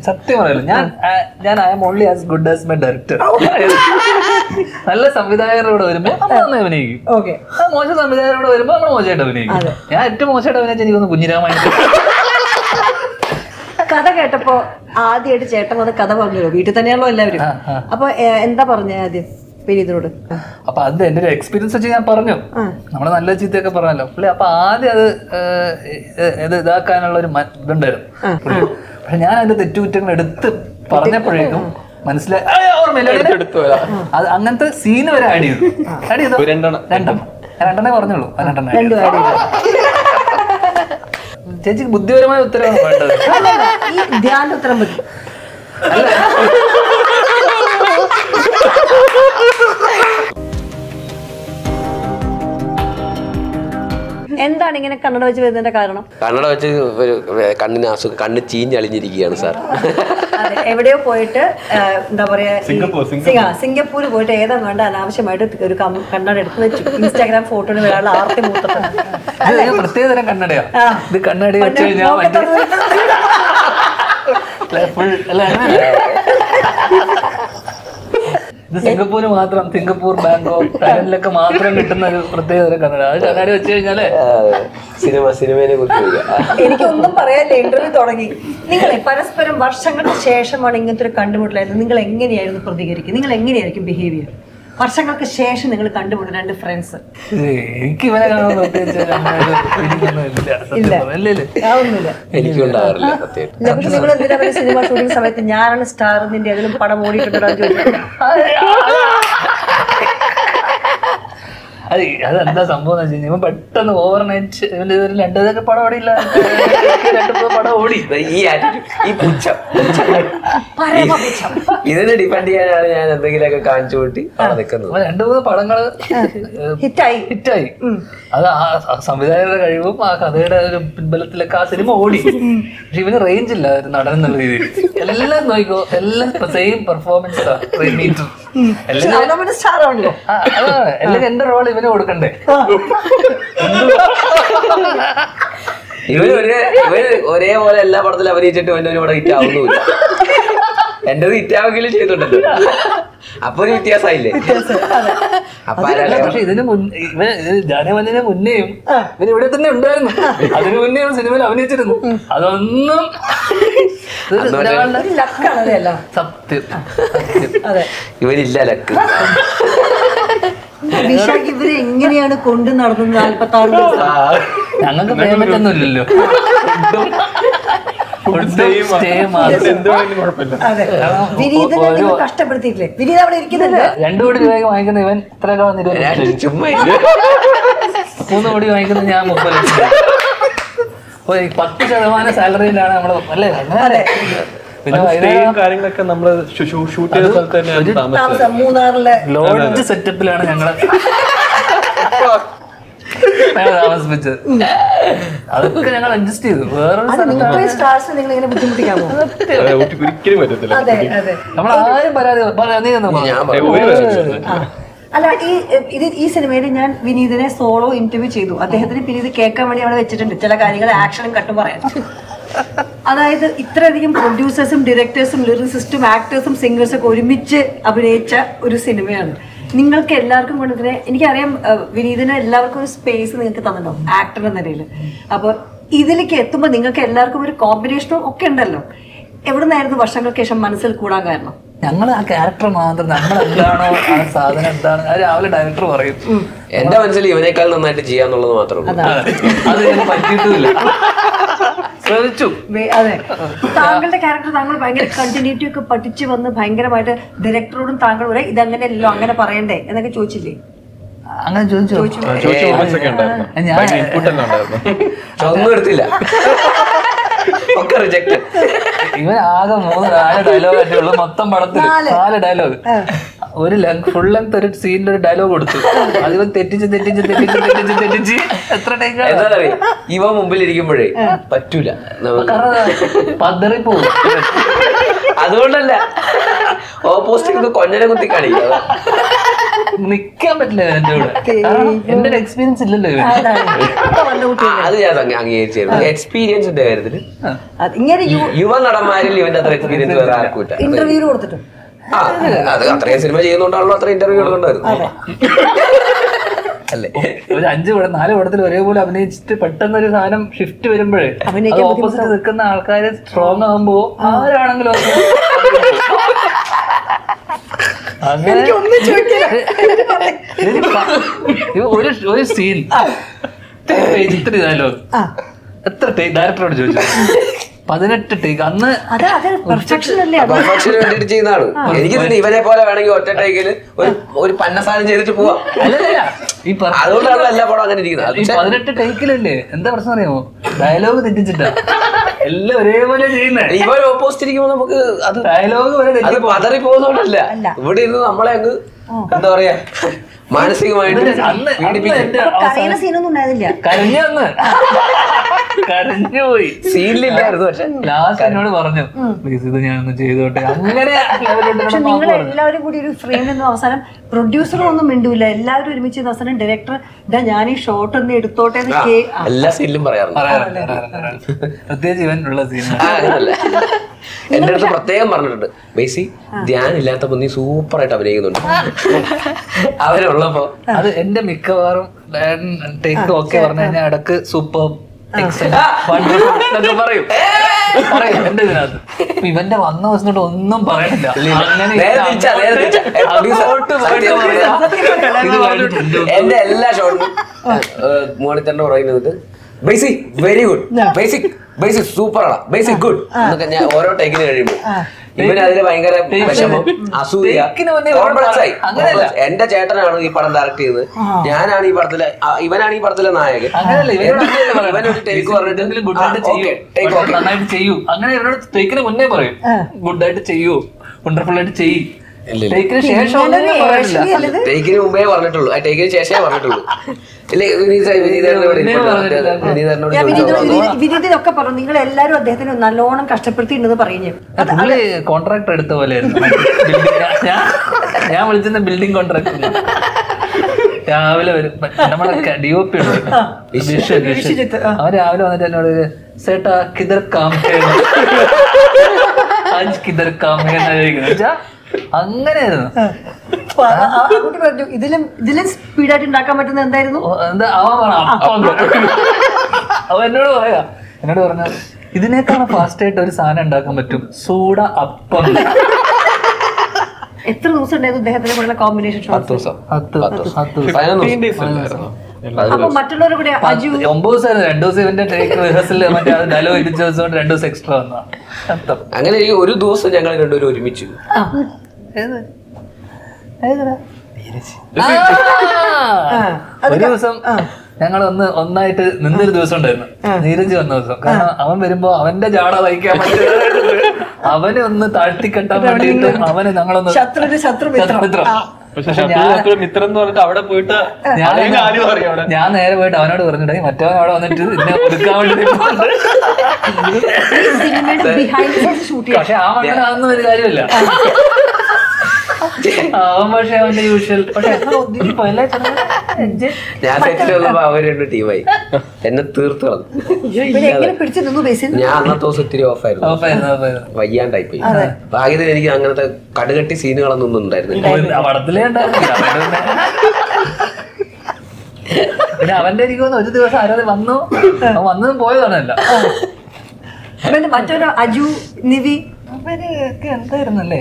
സത്യം പറയല്ലോ ഞാൻ ആ, ഞാൻ I am only as good as my director നല്ല സംവിധായകരോട് വരുമ്പോ നമ്മൾ നന്നായി അഭിനയിക്കും ഓക്കെ ആ മോശം സംവിധായകരോട് വരുമ്പോ നമ്മൾ മോശമായിട്ട് അഭിനയിക്കും ഞാൻ ഏറ്റവും മോശമായിട്ട് അഭിനയിച്ച എനിക്കൊന്ന് കുഞ്ഞിരാമായണം കഥ കേട്ടപ്പോ ആദ്യമായിട്ട് ചേട്ടൻ വന്ന് കഥ പറഞ്ഞല്ലോ വീട്ടിൽ തന്നെയാണല്ലോ എല്ലാവരും ആ, ആ. അപ്പൊ ഏ, എന്താ പറഞ്ഞ ആദ്യം വിനീതിനോട് അപ്പൊ അത് എന്റെ ഒരു എക്സ്പീരിയൻസ് വെച്ച് ഞാൻ പറഞ്ഞു നമ്മള് നല്ല ചീത്തയൊക്കെ പറഞ്ഞല്ലോ പുള്ളി അപ്പൊ ആദ്യം അത് ഏഹ്, ഏഹ്, ഇത് ഇതാക്കാനുള്ള ഒരു മ- ഇതുണ്ടായിരുന്നു പുള്ളി. പക്ഷെ ഞാൻ അതിന്റെ തെറ്റുകുറ്റങ്ങൾ എടുത്ത് പറഞ്ഞപ്പോഴേക്കും മനസ്സിലായി ആ, ഓർമ്മയില്ല എടുത്തു വരാം അത് അങ്ങനത്തെ സീന് വരെ ആഡ് ചെയ്തു ആഡ് ചെയ്തു ഒരു രണ്ടെണ്ണം രണ്ടെണ്ണം ഞാൻ രണ്ടെണ്ണേ പറഞ്ഞുള്ളൂ ആ രണ്ടെണ്ണം add രണ്ടും ചെയ്തു. ആഡ് ചേച്ചിക്ക് ബുദ്ധിപരമായ ഉത്തരവാണ് വേണ്ടത് ഈ ധ്യാന ഉത്തരം മതി എന്താണ് ഇങ്ങനെ കണ്ണട വെച്ച് വരുന്നതിന്റെ കാരണം കണ്ണട വെച്ച് ഒരു കണ്ണിന് അസുഖം കണ്ണ് ചീഞ്ഞളിഞ്ഞിരിക്കുകയാണ് സാർ അതെ എവിടെയോ പോയിട്ട് ആ, എന്താ പറയാ ഈ- സിംഗപ്പൂർ, സിംഗ സിംഗപ്പൂർ പോയിട്ട് ഏതാ വേണ്ട അനാവശ്യമായിട്ട് ഒരു കം- കണ്ണട എടുത്ത് വെച്ചു ഇൻസ്റ്റാഗ്രാം ഫോട്ടോന് ഒരാൾ ആർത്തി മൂത്തത് ഇത് ഒരു പ്രത്യേക തരം കണ്ണടയാ ആ. ഇത് കണ്ണടി വെച്ച് കഴിഞ്ഞാൽ മറ്റേ ഫുൾ അല്ല അങ്ങനെ. ഇത് സിംഗപ്പൂര് മാത്രം സിംഗപ്പൂർ ബാങ്കോക്ക് തായ്ലൻഡിലൊക്കെ മാത്രം കിട്ടുന്ന ഒരു പ്രത്യേക തരം കണ്ണട അത് കണ്ണാടി വെച്ച് കഴിഞ്ഞാല് സിനിമ സിനിമയെ കുറിച്ച് ചോദിക്കാം എനിക്കൊന്നും പറയാനില്ല ഇന്റർവ്യൂ തുടങ്ങി നിങ്ങളെ പരസ്പരം വർഷങ്ങൾക്ക് ശേഷമാണ് ഇങ്ങനത്തെ ഒരു കണ്ടുമുട്ടലായിരുന്നു നിങ്ങൾ എങ്ങനെയായിരുന്നു പ്രതികരിക്കുക നിങ്ങൾ എങ്ങനെയായിരിക്കും ബിഹേവിയർ വർഷങ്ങൾക്ക് ശേഷം നിങ്ങൾ കണ്ടുമുട്ടും രണ്ട് ഫ്രണ്ട്സ് ഇത് എനിക്ക് ഇവനെ കാണുമ്പോൾ പ്രത്യേകിച്ച് അങ്ങനെ ഒരു feeling ഒന്നും ഇല്ല സത്യം ഇല്ല. പറഞ്ഞാ. ഇല്ല, ഇല്ല. ആവുന്നില്ല എനിക്കും ഉണ്ടാവാറില്ല സത്യം ഇല്ല, പക്ഷെ നിങ്ങൾ എന്തിനാ പറയുക സിനിമ ഷൂട്ടിംഗ് സമയത്ത് ഞാനാണ് സ്റ്റാർ നിന്റെ അതിലും പടം ഓടിയിട്ടുണ്ടോ എന്ന് ചോദിക്കുന്നത് അത് അതെന്താ സംഭവം എന്ന് വെച്ച് കഴിഞ്ഞാൽ ഇവൻ പെട്ടെന്ന് ഓവർ നൈറ്റ് ഇവന്റെ ഇതൊരു രണ്ടു ഇതൊക്കെ പടം ഓടിയില്ല രണ്ടു മൂന്ന് പടം ഓടി ദേ ഈ ആറ്റിറ്റ്യൂഡ് ഈ പുച്ഛം പരമപുച്ഛം. ഇതിനെ ഡിപ്പെൻഡ് ചെയ്യാനാണ് ഞാൻ എന്തെങ്കിലുമൊക്കെ കാണിച്ചു കൂട്ടി അവിടെ നിൽക്കുന്നത് അവൻ രണ്ടു മൂന്ന് പടങ്ങള് ഹിറ്റായി ഹിറ്റായി അത് ആ ആ സംവിധായകരുടെ കഴിവും ആ കഥയുടെ ഒരു പിൻബലത്തിലൊക്കെ ആ സിനിമ ഓടി പക്ഷെ ഇവന് റേഞ്ച് ഇല്ല ഒരു നടൻ എന്നുള്ള രീതിയിൽ എല്ലാം നോക്കിക്കോ എല്ലാം സെയിം പെർഫോമൻസ് മീറ്റർ പക്ഷെ അവനവന് സ്റ്റാർ ആണല്ലോ എല്ലാം എന്റെ റോൾ ഇവന് കൊടുക്കണ്ടേ ഇവര് ഒരേ ഇവര് ഒരേപോലെ എല്ലാ പടത്തിലും അഭിനയിച്ചിട്ട് എന്റെ ഒരു പടം ഹിറ്റ് ആവുന്നുമില്ല എന്റേത് ഹിറ്റ് ആവുകയും ചെയ്തിട്ടുണ്ടല്ലോ അപ്പൊ ഒരു വ്യത്യാസമായില്ലേ അപ്പൊ ആരാ- പക്ഷെ ഇതിന് മുന്നേ ഇവൻ ജാനമഞ്ഞിന് മുന്നേയും ഇവൻ ഇവിടെ തന്നെ ഉണ്ടായിരുന്നു അതിന് മുന്നേ ഇവൻ സിനിമയിൽ അഭിനയിച്ചിരുന്നു അതൊന്നും ഇത് ഒരാളുടെ ഒരു ലക്കാണ് അതെയല്ലോ സത്യം സത്യം അതെ ഇവരില്ല ലക്ക് വിശാഖ് ഇവര് എങ്ങനെയാണ് കൊണ്ടു നടന്നത് നാല്പത്തി ആറ് ദിവസം ഞങ്ങൾക്ക് പേയ്മെന്റ് ഇല്ലല്ലോ സ്റ്റേ മാത്രം എന്ത് വേണമെങ്കിലും കുഴപ്പമില്ല അതെ വിനീതനെ നിങ്ങൾ കഷ്ടപ്പെടുത്തിയിട്ടില്ലേ വിനീത് അവിടെ ഇരിക്കുന്നുണ്ട് രണ്ടു കോടി രൂപയ്ക്ക് വാങ്ങിക്കുന്ന ഇവൻ ഇത്ര വന്ന് ഇരുപത് ഞാൻ ലക്ഷം. ചുമ്മാ ഇല്ല. മൂന്ന് കോടി വാങ്ങിക്കുന്ന ഞാൻ മുപ്പത് ലക്ഷം അപ്പൊ ഈ പത്ത് ശതമാനം സാലറിയിലാണ് നമ്മള് അല്ലേ അങ്ങനെ പിന്നെ സ്റ്റേയും കാര്യങ്ങളൊക്കെ നമ്മള് ഷൂട്ട് ചെയ്ത സ്ഥലത്ത് തന്നെയാണ് താമസിച്ചത് താമസം മൂന്നാറിലെ ലോഡ്ജ് സെറ്റപ്പിലാണ് ഞങ്ങള് ഞങ്ങൾ താമസിപ്പിച്ചത് അതൊക്കെ ഞങ്ങൾ അഡ്ജസ്റ്റ് ചെയ്തു വേറൊരു അത് മുപ്പത് സ്റ്റാർസ് നിങ്ങൾ ഇങ്ങനെ ബുദ്ധിമുട്ടിക്കാമോ അതെ, ഒട്ടി- ഒരിക്കലും പറ്റത്തില്ല അതെ അതെ നമ്മൾ ആരും പരാതി പറയാ നീ ഒന്നും ഞാൻ ഏ, ഒരു വശമില്ല. ആ. അല്ല ഈ ഇത് ഈ സിനിമയിൽ ഞാൻ വിനീതിനെ സോളോ ഇന്റർവ്യൂ ചെയ്തു അദ്ദേഹത്തിന് പിന്നെ ഇത് കേൾക്കാൻ വേണ്ടി അവിടെ വെച്ചിട്ടുണ്ട് ചില കാര്യങ്ങൾ ആക്ഷനും കട്ടും പറയാൻ അതായത് ഇത്രയധികം പ്രൊഡ്യൂസേഴ്സും ഡയറക്ടേഴ്സും ലിറിസിസ്റ്റും ആക്ടേഴ്സും സിംഗേഴ്സും ഒക്കെ ഒരുമിച്ച് അഭിനയിച്ച ഒരു സിനിമയാണ് നിങ്ങൾക്ക് എല്ലാവർക്കും കൊണ്ട് ഇതിനെ എനിക്കറിയാം അഹ് വിനീതിന് എല്ലാവർക്കും ഒരു സ്പേസ് നിങ്ങൾക്ക് തന്നല്ലോ ആക്ടർ എന്ന നിലയിൽ അപ്പോൾ ഇതിലേക്ക് എത്തുമ്പോൾ നിങ്ങൾക്ക് എല്ലാവർക്കും ഒരു കോമ്പിനേഷനും ഒക്കെ ഉണ്ടല്ലോ എവിടെ നിന്നായിരുന്നു വർഷങ്ങൾക്ക് ശേഷം മനസ്സിൽ കൂടാൻ കാരണം ഞങ്ങൾ ആ ക്യാരക്ടർ മാത്രം നമ്മൾ എന്താണോ ആ സാധനം എന്താണ് അത് രാവിലെ ഡയറക്ടർ പറയും എന്റെ മനസ്സിൽ ഇവനേക്കാൾ നന്നായിട്ട് ചെയ്യാന്നുള്ളത് മാത്രമേ ഉള്ളൂ അത് ഞാൻ പറ്റിയിട്ടുമില്ല ശ്രമിച്ചു വേ- അതെ താങ്കളുടെ ക്യാരക്ടർ താങ്കൾ ഭയങ്കര കണ്ടിന്യൂറ്റി ഒക്കെ പഠിച്ചു വന്ന് ഭയങ്കരമായിട്ട് ഡയറക്ടറോടും താങ്കൾ പറയാം ഇതങ്ങനെയല്ലോ അങ്ങനെ പറയണ്ടേ എന്നൊക്കെ ചോദിച്ചില്ലേ അങ്ങനെ ചോദിച്ചു ആ, ചോദിച്ച moments ഒക്കെ ഉണ്ടായിരുന്നു ഞാൻ- ഭയങ്കര ഇൻപുട്ട് തന്നെ ഉണ്ടായിരുന്നു പക്ഷെ ഒന്നും എടുത്തില്ല ഒക്കെ റിജക്ട് ഇവൻ ആകെ മൂന്ന് നാല് ഡയലോഗ് അല്ലേ ഉള്ളൂ മൊത്തം പടത്തിൽ നാല് ഡയലോഗ് ഒരു ലെങ്ത് ഫുൾ ലെങ്ത് ഒരു സീനിൽ ഒരു ഡയലോഗ് കൊടുത്തു അത് ഇവൻ തെറ്റിച്ച് തെറ്റിച്ച് തെറ്റിച്ച് തെറ്റിച്ച് തെറ്റിച്ച് എത്ര ടേക്ക് എന്താ പറയാ ഇവ മുമ്പിൽ ഇരിക്കുമ്പോഴേ പറ്റൂല നമുക്ക് പതറിപ്പോവും അതുകൊണ്ടല്ല ഓപ്പോസിറ്റ് കൊഞ്ഞനെ കുത്തി കാണിക്കുക നിക്കാൻ പറ്റില്ല എന്റെ കൂടെ കാരണം എന്റെ ഒരു എക്സ്പീരിയൻസ് ഇല്ലല്ലോ ഇവന് അതാണ് ഇപ്പൊ വന്ന ആ, കുട്ടികൾ അത് ഞാൻ അങ്ങ് അംഗീകരിച്ചിരുന്നു എക്സ്പീരിയൻസിന്റെ കാര്യത്തിൽ അത് ഇങ്ങനെ യുവ നടന്മാരിൽ ഇവന്റെ അത്ര എക്സ്പീരിയൻസ് വേറെ ആർക്കും ഇല്ല ഇന്റർവ്യൂ കൊടുത്തിട്ടും ആ അത് അത്രയും സിനിമ ചെയ്യുന്നോണ്ടാണല്ലോ അത്ര ഇന്റർവ്യൂ എടുക്കണ്ടായിരുന്നു അല്ലേ ഒരു അഞ്ച് പടം നാല് പടത്തിൽ ഒരേപോലെ അഭിനയിച്ചിട്ട് പെട്ടെന്ന് ഒരു സാധനം ഷിഫ്റ്റ് വരുമ്പോഴേ അത് അഭിനയിക്കാൻ ഓപ്പോസിറ്റ് നിൽക്കുന്ന ആൾക്കാര് സ്ട്രോങ് ആകുമ്പോ ആരാണെങ്കിലും അത് അങ്ങനെ ഇതിന് പ- ഇത് ഒരു ഒരു സീൻ ഇത്ര ഡയലോഗ് ആ എത്ര ടേക്ക് ഡയറക്ടറോട് ചോദിച്ചു പതിനെട്ട് ടേക്ക് അന്ന് അത് അത് പെർഫെക്ഷൻ അല്ലേ അത് പെർഫെക്ഷന് വേണ്ടിട്ട് ചെയ്യുന്നതാണ് എനിക്ക് തന്നെ ഇവനെ പോലെ വേണമെങ്കിൽ ഒറ്റ ടേക്കിൽ ഒരു ഒരു പന്നസാനം ചെയ്തിട്ട് പോവാം അല്ലല്ല ഈ പറ- അതുകൊണ്ടാണ് എല്ലാ പടം അങ്ങനെ ഇരിക്കുന്നത് ഈ പക്ഷെ പതിനെട്ട് ടേക്കിലല്ലേ എന്താ പ്രശ്നം അറിയാമോ ഡയലോഗ് തെറ്റിച്ചിട്ടാ എല്ലാം ഒരേപോലെ ചെയ്യുന്നേ ഇവൻ ഓപ്പോസിറ്റ് ഇരിക്കുമ്പോൾ നമുക്ക് അത് ഡയലോഗ് വരെ അത് തെറ്റി പതറി പോകുന്നോണ്ടല്ല ഇവിടെ ഇരുന്ന് നമ്മളെ അങ്ങ് എന്താ പറയാ മാനസികമായിട്ട് അന്ന് അന്ന് പീഡിപ്പിക്കും എന്റെ കരയുന്ന അവസാനം സീനൊന്നും ഉണ്ടായിരുന്നില്ല കരഞ്ഞു അന്ന് കരഞ്ഞു പോയി സീനിലില്ലായിരുന്നു പക്ഷെ ലാസ്റ്റ് എന്നോട് പറഞ്ഞു പ്ലീസ് ഇത് ഞാനൊന്ന് ചെയ്തോട്ടെ അങ്ങനെ പക്ഷെ നിങ്ങൾ എല്ലാവരും കൂടി ഒരു ഫ്രെയിമിൽ നിന്ന് അവസാനം പ്രൊഡ്യൂസറും ഒന്നും മിണ്ടൂല എല്ലാവരും ഒരുമിച്ച് ഇരുന്ന് അവസാനം ഡയറക്ടർ ഇതാ ഞാൻ ഈ ഷോട്ട് ഒന്ന് എടുത്തോട്ടെ എന്ന് കേ ആ, എല്ലാ സീനിലും പറയാറുണ്ട് പ്രത്യേകിച്ച് ഇവൻ ഉള്ള സീൻ ആ, അങ്ങനല്ല എന്റെ അടുത്ത് പ്രത്യേകം പറഞ്ഞിട്ടുണ്ട് ബേസി ധ്യാൻ ഇല്ലാത്തപ്പോ നീ സൂപ്പർ ആയിട്ട് അഭിനയിക്കുന്നുണ്ട് അവരുള്ളപ്പോ അത് എന്റെ മിക്കവാറും ടേക്ക് ഓക്കെ പറഞ്ഞു കഴിഞ്ഞാൽ ഇടക്ക് സൂപ്പർ എന്നൊക്കെ പറയും പറയും എന്റെ ഇതിനകത്ത് അപ്പൊ ഇവന്റെ വന്ന ദിവസം തൊട്ട് ഒന്നും പറയണില്ല അങ്ങനെ നേരെ തിരിച്ചാ, നേരെ തിരിച്ചാ. ഏ, producer, അങ്ങോട്ട് സത്യം പോയിട്ട് പറയാം. ഇത് കഴിഞ്ഞിട്ട് എന്റെ എന്റെ എല്ലാ ഷോട്ടും മോണിറ്ററിന്റെ പുറകിൽ നിന്നിട്ട് basic very good basic basic super ആണ് ബേസിക് ഗുഡ് എന്നൊക്കെ ഞാൻ ഓരോ ടേക്കിന് കഴിയുമ്പോൾ ഇവന് അതിന് ഭയങ്കര വിഷമം അസൂയ ടേക്കിന് മുന്നേ കോംപ്ലക്സ് ആയി അങ്ങനെയല്ല. Complex. എന്റെ ചേട്ടനാണ് ഈ പടം ഡയറക്ട് ചെയ്തത് ഞാനാണ് ഈ പടത്തിലെ ആ, ഇവനാണ് ഈ പടത്തിലെ നായകൻ അങ്ങനെയല്ല ഇവരോട് അങ്ങനെയല്ല പറയണത്. ഇവനൊരു take പറഞ്ഞിട്ട് എന്തെങ്കിലും good ആ, ആയിട്ട് ചെയ്യൂ okay, take വളരെ okay. നന്നായിട്ട് ചെയ്യൂ അങ്ങനെ ഇവരോട് ടേക്കിന് മുന്നേ പറയും ഗുഡ് ആയിട്ട് ചെയ്യൂ വണ്ടർഫുൾ ആയിട്ട് ചെയ്യ് ഇല്ലില്ല. ടേക്കിന് ശേഷം ഒന്നും ഇങ്ങനൊരു പറയാനില്ല ഏഷ്യ അല്ലത് ടേക്കിന് മുമ്പേ പറഞ്ഞിട്ടുള്ളൂ ആ ടേക്കിന് ശേഷമേ പറഞ്ഞിട്ടുള്ളൂ ഇല്ലേ വിനീത് വിനീതനോട് മുന്നേ പറഞ്ഞിട്ടില്ല. വിനീതനോട് ഞാൻ ചോദിച്ചു വിനീത് വിനീതിനൊക്കെ പറഞ്ഞു നിങ്ങൾ എല്ലാവരും അദ്ദേഹത്തിന് നല്ലോണം കഷ്ടപ്പെടുത്തിയിട്ടുണ്ടെന്ന് പറഞ്ഞു പുള്ളി കോൺട്രാക്ട് എടുത്ത പോലെയായിരുന്നു ബിൽഡിംഗ് ഞാൻ ഞാൻ വിളിച്ചിരുന്ന ബിൽഡിംഗ് കോൺട്രാക്ട് രാവിലെ വരും നമ്മളെ ഡി ഒ പി ഉണ്ട് വിഷ്വൽ വിഷ്വൽ അവൻ രാവിലെ വന്നിട്ട് എന്നോട് സേട്ടാ കിതർ കാം ഹേ?" ആജ് കിതർ കാം ഹേ എന്നാ ചോദിക്കുന്നത് വെച്ചാ അങ്ങനെയായിരുന്നു കുട്ടി പറഞ്ഞു ഇതിലും ഇതിലും സ്പീഡായിട്ട് ഉണ്ടാക്കാൻ പറ്റുന്ന എന്തായിരുന്നു ഓ, എന്താ അവൻ പറഞ്ഞ അപ്പം അവൻ എന്നോട് പറയാ എന്നോട് പറഞ്ഞ ഇതിനേക്കാളും ഫാസ്റ്റ് ആയിട്ട് ഒരു സാധനം ഉണ്ടാക്കാൻ പറ്റും സൂഡ അപ്പം എത്ര ദിവസം ഉണ്ടായിരുന്നു ഇദ്ദേഹത്തിന്റെ കൂടെ കോമ്പിനേഷൻ പത്ത് ദിവസം പത്ത് പത്ത് ദിവസം. പതിനൊന്ന് ദിവസം. അപ്പൊ മറ്റുള്ളവരുടെ കൂടെ അജു പത്ത് ഒമ്പത് ദിവസം രണ്ടു ദിവസം ഇവന്റെ ടേക്ക് റിഹേഴ്സൽ മറ്റേ അത് ഡയലോഗ് ഇടിച്ച ദിവസം കൊണ്ട് രണ്ടു ദിവസം എക്സ്ട്രാ വന്നാ അർത്ഥം അങ്ങനെ ഈ ഒരു ദിവസം ഞങ്ങൾ രണ്ടുപേരും ഒരുമിച്ച് ഏത് ഏതെടാ? ആ! ഒരു ദിവസം ഞങ്ങൾ ഒന്ന് ഒന്നായിട്ട് നിന്നൊരു ദിവസം ഉണ്ടായിരുന്നു നീരജ് വന്ന ദിവസം കാരണം അവൻ വരുമ്പോ അവന്റെ ജാട വഹിക്കാൻ പറ്റില്ല അവനെ ഒന്ന് താഴ്ത്തിക്കെട്ടാൻ വേണ്ടിയിട്ട് അവനെ ഞങ്ങളൊന്ന് ശത്രുവിന് ശത്രുമിത്രം മിത്രം. പക്ഷെ ശത്രു ശത്രു മിത്രം എന്ന് പറഞ്ഞിട്ട് അവിടെ പോയിട്ട് ഞാൻ അതേ കാര്യം പറയും അവിടെ ഞാൻ നേരെ പോയിട്ട് അവനോട് പറഞ്ഞിട്ടുണ്ടെങ്കിൽ മറ്റവൻ അവിടെ വന്നിട്ട് എന്നെ ഒതുക്കാൻ വേണ്ടി നിൽപ്പുണ്ട്. സിനിമയുടെ ബിഹൈൻഡ് ഷൂട്ട് ചെയ്യാം പക്ഷെ ആ മണ്ണാകുന്ന ഒരു കാര്യമില്ല അവൻ പക്ഷെ അവന്റെ യൂഷ്വൽ പക്ഷെ എന്നാ ഒതുങ്ങിപ്പോ അല്ലേ ചെറുക്കൻ? എൻജോയ്. ഞാൻ സെറ്റിൽ വന്നപ്പോ അവർ രണ്ട് ടീമായി എന്നെ തീർത്ത് കളഞ്ഞു പിന്നെ എങ്ങനെ പിടിച്ചു നിന്നു ബേസിൽ ഞാൻ അന്നത്തെ ദിവസം ഇത്തിരി ഓഫായിരുന്നു ഉറപ്പായിരുന്നു, ഉറപ്പായിരുന്നു. വയ്യാണ്ടായി പോയി ഭാഗ്യത്തിന് എനിക്ക് അങ്ങനത്തെ കടുകട്ടി സീനുകളൊന്നും ഒന്നും ഉണ്ടായിരുന്നില്ല ഒരു- ആ പടത്തിലേ ഉണ്ടായിരുന്നില്ല അവന്റെ പിന്നെ- പിന്നെ അവന്റെ എനിക്ക് തോന്നുന്നു ഒരു ദിവസം ആരാധന വന്നു അവൻ വന്നതും പോയതാണല്ല പിന്നെ മറ്റൊരു അജു നിവി അവരൊക്കെ എന്തായിരുന്നല്ലേ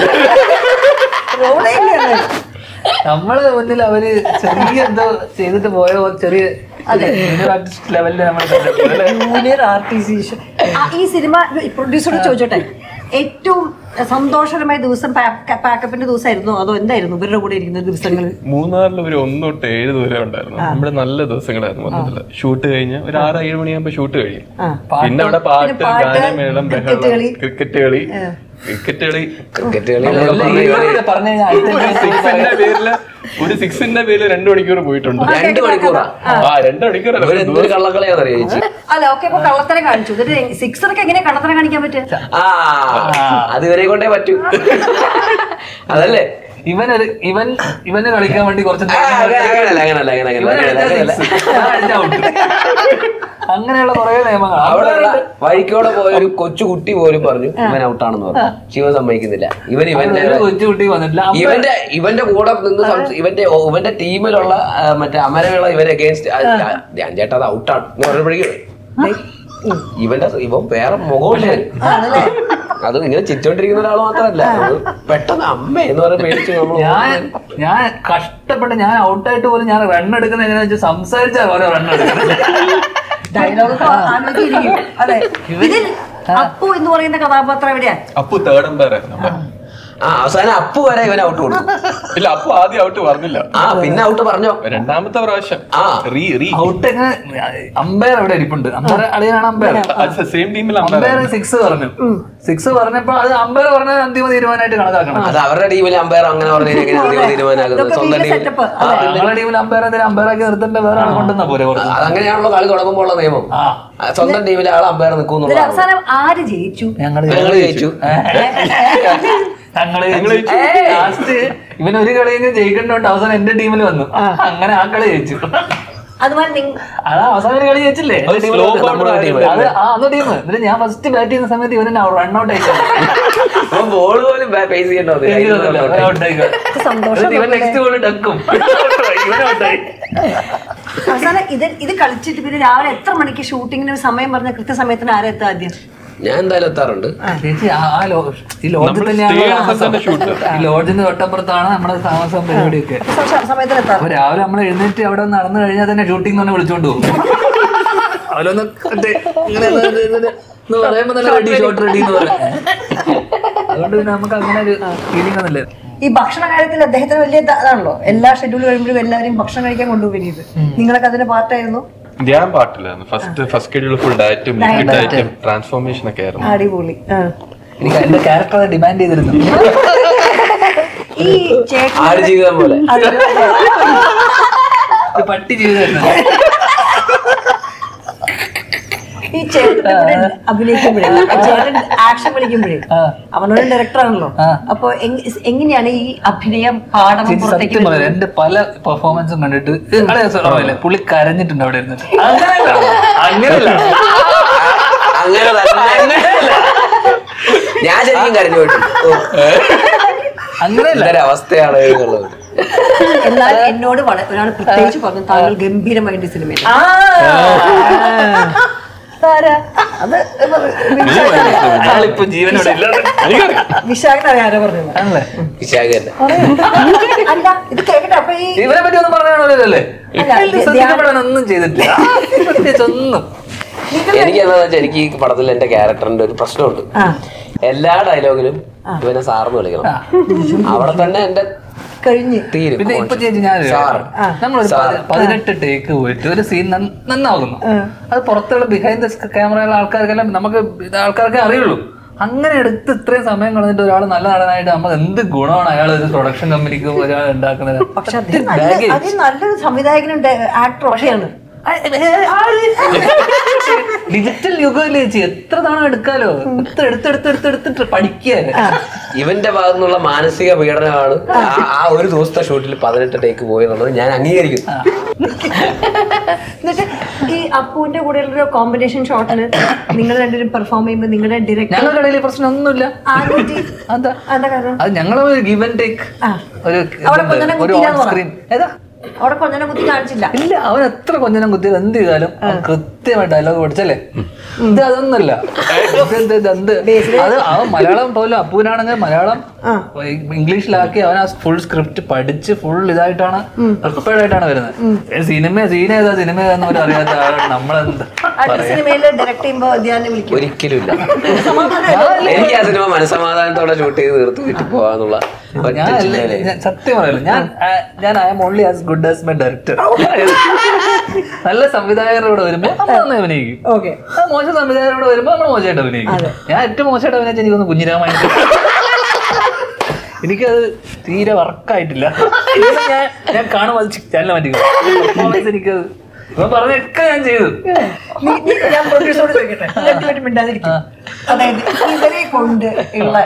റോളേ ഇല്ലല്ലോ. നമ്മള് മുന്നിൽ അവര് ചെറിയ എന്തോ ചെയ്തിട്ട് പോയ പോലെ ചെറിയ ആർട്ടിസ്റ്റ് ലെവലിൽ നമ്മൾ കണ്ടിട്ടുണ്ട് അല്ലേ? ജൂനിയർ ആർട്ടിസ്റ്റ് ഈ സിനിമ പ്രൊഡ്യൂസറോട് ചോദിച്ചോട്ടെ ഏറ്റവും സന്തോഷകരമായ ദിവസം പാക്കപ്പിന്റെ ദിവസമായിരുന്നു അതോ എന്തായിരുന്നു ഇവരുടെ കൂടെ ഇരിക്കുന്ന ദിവസങ്ങളിൽ മൂന്നാറിൽ ഒരു ഒന്ന് തൊട്ട് ഏഴ് ദൂരം ഉണ്ടായിരുന്നു നമ്മുടെ നല്ല ദിവസങ്ങളായിരുന്നു മൊത്തത്തില് ഷൂട്ട് കഴിഞ്ഞ് ഒരു ആറ് ഏഴ് മണിയാകുമ്പോ ഷൂട്ട് കഴിയും പിന്നെ അവിടെ പാട്ട് ഗാനമേളം ക്രിക്കറ്റ് ബഹളം കളി. ക്രിക്കറ്റ് കളി ക്രിക്കറ്റ് കളി ക്രിക്കറ്റ് കളി അല്ല, എന്നൊക്കെ ഈ പറഞ്ഞ് ഇവരൊക്കെ പറഞ്ഞു കഴിഞ്ഞാൽ അടുത്ത സിക്സിന്റെ പേരില് ഒരു സിക്സിന്റെ പേരില് രണ്ടു മണിക്കൂർ പോയിട്ടുണ്ട് രണ്ട് മണിക്കൂറാ ആ രണ്ട് മണിക്കൂർ ഇവരെന്തൊരു കള്ളക്കളിയാണെന്നറിയോ ചേച്ചി അല്ല ഓക്കെ അപ്പൊ കള്ളത്തരം കാണിച്ചു എന്നിട്ട് സിക്സറൊക്കെ എങ്ങനെ കള്ളത്തരം കാണിക്കാൻ പറ്റുക ആ അത് ഇവരെ കൊണ്ടേ പറ്റൂ അതല്ലേ ഇവനൊരു ഇവൻ ഇവന് കളിക്കാൻ വേണ്ടി കുറച്ച് ആ, അങ്ങനെ- അങ്ങനെയല്ല അങ്ങനെയല്ല അങ്ങനെ ഇവൻ അങ്ങനെയല്ല അടിച്ച അങ്ങനെയല്ല six, ഞാൻ അടിച്ച out. അങ്ങനെയുള്ള കുറെ നിയമങ്ങൾ അവിടെ വഴിക്കോടെ പോയ ഒരു കൊച്ചു കുട്ടി പോലും പറഞ്ഞു ഇവൻ ഔട്ടാണെന്ന് പറഞ്ഞു ശിവൻ സമ്മതിക്കുന്നില്ല ഇവൻ ഇവന്റെ ഒരു കൊച്ചു കുട്ടി വന്നിട്ടില്ല അമ്പ- ഇവന്റെ ഇവന്റെ കൂടെ നിന്ന് സംസ- ഇവന്റെ ഓ, ഇവന്റെ ടീമിലുള്ള ആ, മറ്റേ അമരവിള ഇവൻ അഗേൻസ്റ്റ് ഞാൻ ചേട്ടാ അത് ഔട്ടാണ് എന്ന് പറഞ്ഞപ്പോഴേക്കും ഇവന്റെ ഇവൻ വേറെ മുഖമില്ല അത് ഇങ്ങനെ ചിരിച്ചോണ്ടിരിക്കുന്ന ഒരാൾ മാത്രമല്ല അത് പെട്ടെന്ന് അമ്മ എന്ന് പറഞ്ഞ പേടിച്ച് നമ്മൾ ഞാൻ ഞാൻ കഷ്ടപ്പെട്ട് ഞാൻ ഔട്ടായിട്ട് പോലും ഞാൻ റൺ എടുക്കുന്ന എങ്ങനെയാ വെച്ചാൽ സംസാരിച്ചാ ഓരോ റൺ എടുക്കുന്നത് ഡയലോഗ് ആലോചിച്ചിരിക്കും അതെ ഇതിൽ അപ്പു എന്ന് പറയുന്ന കഥാപാത്രം എവിടെയാ അപ്പു തേർഡ് എംപയർ ആയിരുന്നു അവിടെ. ആ അവസാനം അപ്പു വരെ ഇവൻ ഔട്ട് കൊടുത്തു ഇല്ല അപ്പു ആദ്യം ഔട്ട് പറഞ്ഞില്ല ആ പിന്നെ ഔട്ട് പറഞ്ഞോ രണ്ടാമത്തെ പ്രാവശ്യം ആ. റീ റീ ഔട്ട് എങ്ങനെ അമ്പയർ അവിടെ ഇരിപ്പുണ്ട് അമ്പയർ അളിയനാണ് അമ്പയർ സെയിം ടീമിൽ അമ്പയർ സിക്സ് പറഞ്ഞു സിക്സ് പറഞ്ഞപ്പോ അത് അമ്പയർ പറഞ്ഞ അന്തിമ തീരുമാനമായിട്ട് കണക്കാക്കണം അത് അവരുടെ ടീമിൽ അമ്പയർ അങ്ങനെ പറഞ്ഞു എങ്ങനെ അന്തിമ തീരുമാനമാകുന്നത് ഇതൊക്കെ സ്വന്തം വലിയ ടീമിൽ setup. ആ, നിങ്ങളുടെ ടീമിൽ അമ്പയർ എന്തെങ്കിലും അമ്പയർ ആക്കി നിർത്തേണ്ട വേറെ ആളെ കൊണ്ടുവന്നാ പോരെ കുറച്ച് അതങ്ങനെയാണല്ലോ കളി തുടങ്ങുമ്പോൾ ഉള്ള നിയമം ആ ആ, സ്വന്തം ടീമിലെ ആൾ അമ്പയർ ഇതിൽ നിൽക്കുന്നുള്ള അവസാനം ആര് ജയിച്ചു ഞങ്ങള് ഞങ്ങള് ജയിച്ചു ഞങ്ങള് ലാസ്റ്റ് ഇവൻ ഒരു കളിയെങ്കിലും ജയിക്കണ്ടോണ്ട് അവസാനം എന്റെ ടീമിൽ വന്നു അങ്ങനെ ആ കളി ജയിച്ചു അതുപോലെ നിങ്ങ അത് അവസാനം ഒരു കളി ജയിച്ചില്ലേ അത് slow ball നമ്മുടെ ആയിരുന്നു. ടീം അത് ആ അന്ന് ടീം എന്നിട്ട് ഞാൻ ഫസ്റ്റ് ബാറ്റ് ചെയ്യുന്ന സമയത്ത് ഇവനെ റൺ ഔട്ട് ആയി ബോൾ പോലും ഫേസ് ചെയ്യേണ്ട ഔട്ട് ആയി സന്തോഷം ഇവൻ നെക്സ്റ്റ് ബോൾ ഡക്കും ഇവൻ ഔട്ടായി അവസാനം ഇത് ഇത് കളിച്ചിട്ട് പിന്നെ രാവിലെ എത്ര മണിക്ക് ഷൂട്ടിങ്ങിന് സമയം പറഞ്ഞ കൃത്യസമയത്തിന് ആരാ എത്തുക ആദ്യം ഞാൻ എന്തായാലും എത്താറുണ്ട് ചേച്ചി ആ ആ ലോ ഈ ലോഡ്ജിൽ നമ്മള് തന്നെയാണ് stay ചെയ്യുന്ന താമസം. സ്ഥലത്തന്നെ shoot. ഈ ലോഡ്ജിന്റെ തൊട്ടപ്പുറത്താണ് നമ്മുടെ താമസം പരിപാടിയൊക്കെ എത്ര സമ- സമയത്തിന് എത്താറ് അപ്പൊ രാവിലെ നമ്മൾ എഴുന്നേറ്റ് അവിടെ നടന്നു കഴിഞ്ഞാൽ തന്നെ ഷൂട്ടിംഗ് തന്നെ വിളിച്ചോണ്ട് പോകും അവരൊന്ന് മറ്റേ ഇങ്ങനെ ഒന്ന് ഇത് ഇത് എന്ന് പറയുമ്പോ തന്നെ റെഡി ഷോട്ട് റെഡി എന്ന് പറയാം അതുകൊണ്ട് പിന്നെ നമുക്ക് അങ്ങനെ ഒരു ഫീലിംഗ് ഒന്നുമില്ല ഈ ഭക്ഷണ കാര്യത്തിൽ അദ്ദേഹത്തിന് വലിയ ഇത- ഇതാണല്ലോ എല്ലാ ഷെഡ്യൂൾ കഴിയുമ്പോഴും എല്ലാവരും ഭക്ഷണം കഴിക്കാൻ കൊണ്ടുപോയി ഇത് നിങ്ങളൊക്കെ അതിന്റെ പാർട്ടായിരുന്നു ഞാൻ പാട്ടില്ലായിരുന്നു ഫസ്റ്റ് ഫസ്റ്റ് ഷെഡ്യൂൾ ഫുൾ ഡയറ്റും ലിക്വിഡ് ഡയറ്റും ട്രാൻസ്ഫോർമേഷൻ ഒക്കെ ആയിരുന്നു അടിപൊളി ആ. എനിക്ക് എന്റെ ക്യാരക്ടർ ഡിമാൻഡ് ചെയ്തിരുന്നു ഈ ചേട്ടൻ ആടുജീവിതം പോലെ ഒരു പട്ടി ജീവിതമായിരുന്നു ഈ ചേട്ടന്റെ കൂടെ അഭിനയിക്കുമ്പോഴേ ചേട്ടൻ ആക്ഷൻ വിളിക്കുമ്പോഴേ ആ. അവനോട് ഡയറക്ടർ ആണല്ലോ ആ. അപ്പൊ എങ്- എങ്ങനെയാണ് ഈ അഭിനയം പാടണം ചേച്ചി പുറത്തേക്ക് സത്യം പറയാം എന്റെ പല പെർഫോമൻസും കണ്ടിട്ട് അളെ ഓർമ്മയില്ലേ പുള്ളി കരഞ്ഞിട്ടുണ്ട് അവിടെ ഇരുന്നിട്ട് അങ്ങനല്ല അങ്ങനല്ല അങ്ങനെ തന്നെ ഞാൻ ശരിക്കും കരഞ്ഞു പോയിട്ടുണ്ട് ഓ, അങ്ങനെയല്ല എന്തൊരു അവസ്ഥയാണ് എന്നുള്ളത് എന്നാൽ എന്നോട് വള- ഒരാൾ പ്രത്യേകിച്ച് പറഞ്ഞു താങ്കൾ ഗംഭീരമായിട്ട് ഈ സിനിമയിൽ ആ. ആരാ? അത് അയാളിപ്പോ ജീവനോടെ ഇല്ലാതെ വിശാഖിന് ആരാ പറഞ്ഞത് ആണല്ലേ വിശാഖ തന്നെ അല്ല ഇത് കേക്കട്ടെ അപ്പൊ ഈ ഇവരെ പറ്റി ഒന്നും പറയാണല്ലോ അല്ല, ശ്രദ്ധിക്കപ്പെടാൻ ഒന്നും ചെയ്തിട്ടില്ല പ്രത്യേകിച്ച് ഒന്നും എനിക്ക് എന്താന്ന് വെച്ചാൽ എനിക്ക് ഈ പടത്തിൽ എന്റെ ക്യാരക്ടറിന്റെ ഒരു പ്രശ്നമുണ്ട് ആ എല്ലാ ഡയലോഗിലും ഇവനെ സാറിന് വിളിക്കണം അവിടെ തന്നെ എന്റെ കഴിഞ്ഞ് തീരും പിന്നെ ഇപ്പൊ ചേച്ചി ഞാൻ സാർ നമ്മളൊരു പതി- പതിനെട്ട് ടേക്ക് പോയിട്ട് ഒരു സീൻ നന്നാകുന്നു അത് പുറത്തുള്ള ബിഹൈൻഡ് ദ ക്യാമറയുള്ള ആൾക്കാർക്കെല്ലാം നമുക്ക് ഇത് ആൾക്കാർക്കേ അറിയുള്ളൂ അങ്ങനെ എടുത്ത് ഇത്രയും സമയം കളഞ്ഞിട്ട് ഒരാൾ നല്ല നടനായിട്ട് നമ്മൾ എന്ത് ഗുണമാണ് അയാൾ ഒരു പ്രൊഡക്ഷൻ കമ്പനിക്ക് ഒരാൾ ഉണ്ടാക്കുന്നത് പക്ഷെ അദ്ദേഹം നല്ല അത് നല്ലൊരു സംവിധായകനും ആക്ടർ പക്ഷെയാണ് ഡിജിറ്റൽ യുഗമല്ലേ ചേച്ചി എത്ര തവണ എടുക്കാലോ എടുത്ത് എടുത്ത് എടുത്ത് എടുത്ത് എടുത്തിട്ട് പഠിക്കുക ഇവന്റെ ഭാഗത്തു നിന്നുള്ള മാനസിക പീഡനമാണ് ആ- ആ ഒരു ദിവസത്തെ ഷൂട്ടിൽ പതിനെട്ട് ടേക്ക് പോയെന്നുള്ളത് ഞാൻ അംഗീകരിക്കുന്നു എന്നിട്ട് ഈ അപ്പുവിന്റെ കൂടെയുള്ള ഒരു കോമ്പിനേഷൻ ഷോട്ടില് നിങ്ങൾ രണ്ടുപേരും പെർഫോം ചെയ്യുമ്പോൾ നിങ്ങളുടെ ഡയറക്ടർ ഞങ്ങളുടെ ഇടയിൽ പ്രശ്നമൊന്നുമില്ല ആദ്യത്തെ അതാ എന്താ കാരണം അത് ഞങ്ങൾ ഒരു ഗിവ് ആൻഡ് ടേക്ക് ആ. ഒരു അവിടെ ഇതുണ്ട്. കൊഞ്ഞനം ഒരു കുത്തിയില്ലാന്ന് ഓൺ പറ. സ്ക്രീൻ ഏതാ അവിടെ കൊഞ്ഞനെ കുത്തി കാണിച്ചില്ല ഇല്ല അവൻ എത്ര കൊഞ്ഞനം കുത്തിയത് എന്ത് ചെയ്താലും അവൻ കൃത്യമായി ഡയലോഗ് പഠിച്ചല്ലേ ഇത് അതൊന്നല്ല ഇത് ഇത് ഇത് എന്ത് അത് അവൻ മലയാളം പോലും അപ്പൂനാണെങ്കിൽ മലയാളം ഇംഗ്ലീഷിലാക്കി അവൻ ആ ഫുൾ സ്ക്രിപ്റ്റ് പഠിച്ച് ഫുൾ ഇതായിട്ടാണ് പ്രിപ്പയർഡ് ആയിട്ടാണ് വരുന്നത് സിനിമ സീൻ ഏതാ സിനിമ ഏതാന്ന് പോലും അറിയാത്ത ആളാണ് നമ്മളെന്താ അടുത്ത സിനിമയിൽ ഡയറക്ട് ചെയ്യുമ്പോൾ ധ്യാനം വിളിക്കും ഒരിക്കലും ഇല്ല എനിക്ക് ആ സിനിമ മനസമാധാനത്തോടെ ഷൂട്ട് ചെയ്ത് തീർത്ത് വീട്ടിൽ പോവാന്നുള്ള ഒറ്റ ഞാൻ അല്ല- ചിന്തയിലേ. ഞാൻ സത്യം പറയല്ലോ ഞാൻ ആ, ഞാൻ I am only as good as my director നല്ല സംവിധായകരോട് വരുമ്പോ നമ്മൾ നന്നായി അഭിനയിക്കും ഓക്കെ ആ മോശം സംവിധായകരോട് വരുമ്പോ നമ്മൾ മോശമായിട്ട് അഭിനയിക്കും ഞാൻ ഏറ്റവും മോശമായിട്ട് അഭിനയിച്ച എനിക്കൊന്ന് കുഞ്ഞിരാമായി എനിക്കത് തീരെ വർക്കായിട്ടില്ല ഞാൻ ഞാൻ കാണുമ്പോൾ അത് ചാനൽ മാറ്റി പെർഫോമൻസ് എനിക്കത് ഇവൻ പറഞ്ഞൊക്കെ ഞാൻ ചെയ്തു നീ- നീ- ഞാൻ പ്രൊഡ്യൂസറോട് ചോദിക്കട്ടെ രണ്ടുപേരും മിണ്ടാതിരിക്കും അതായത് ഇവരെ കൊണ്ട് ഉള്ള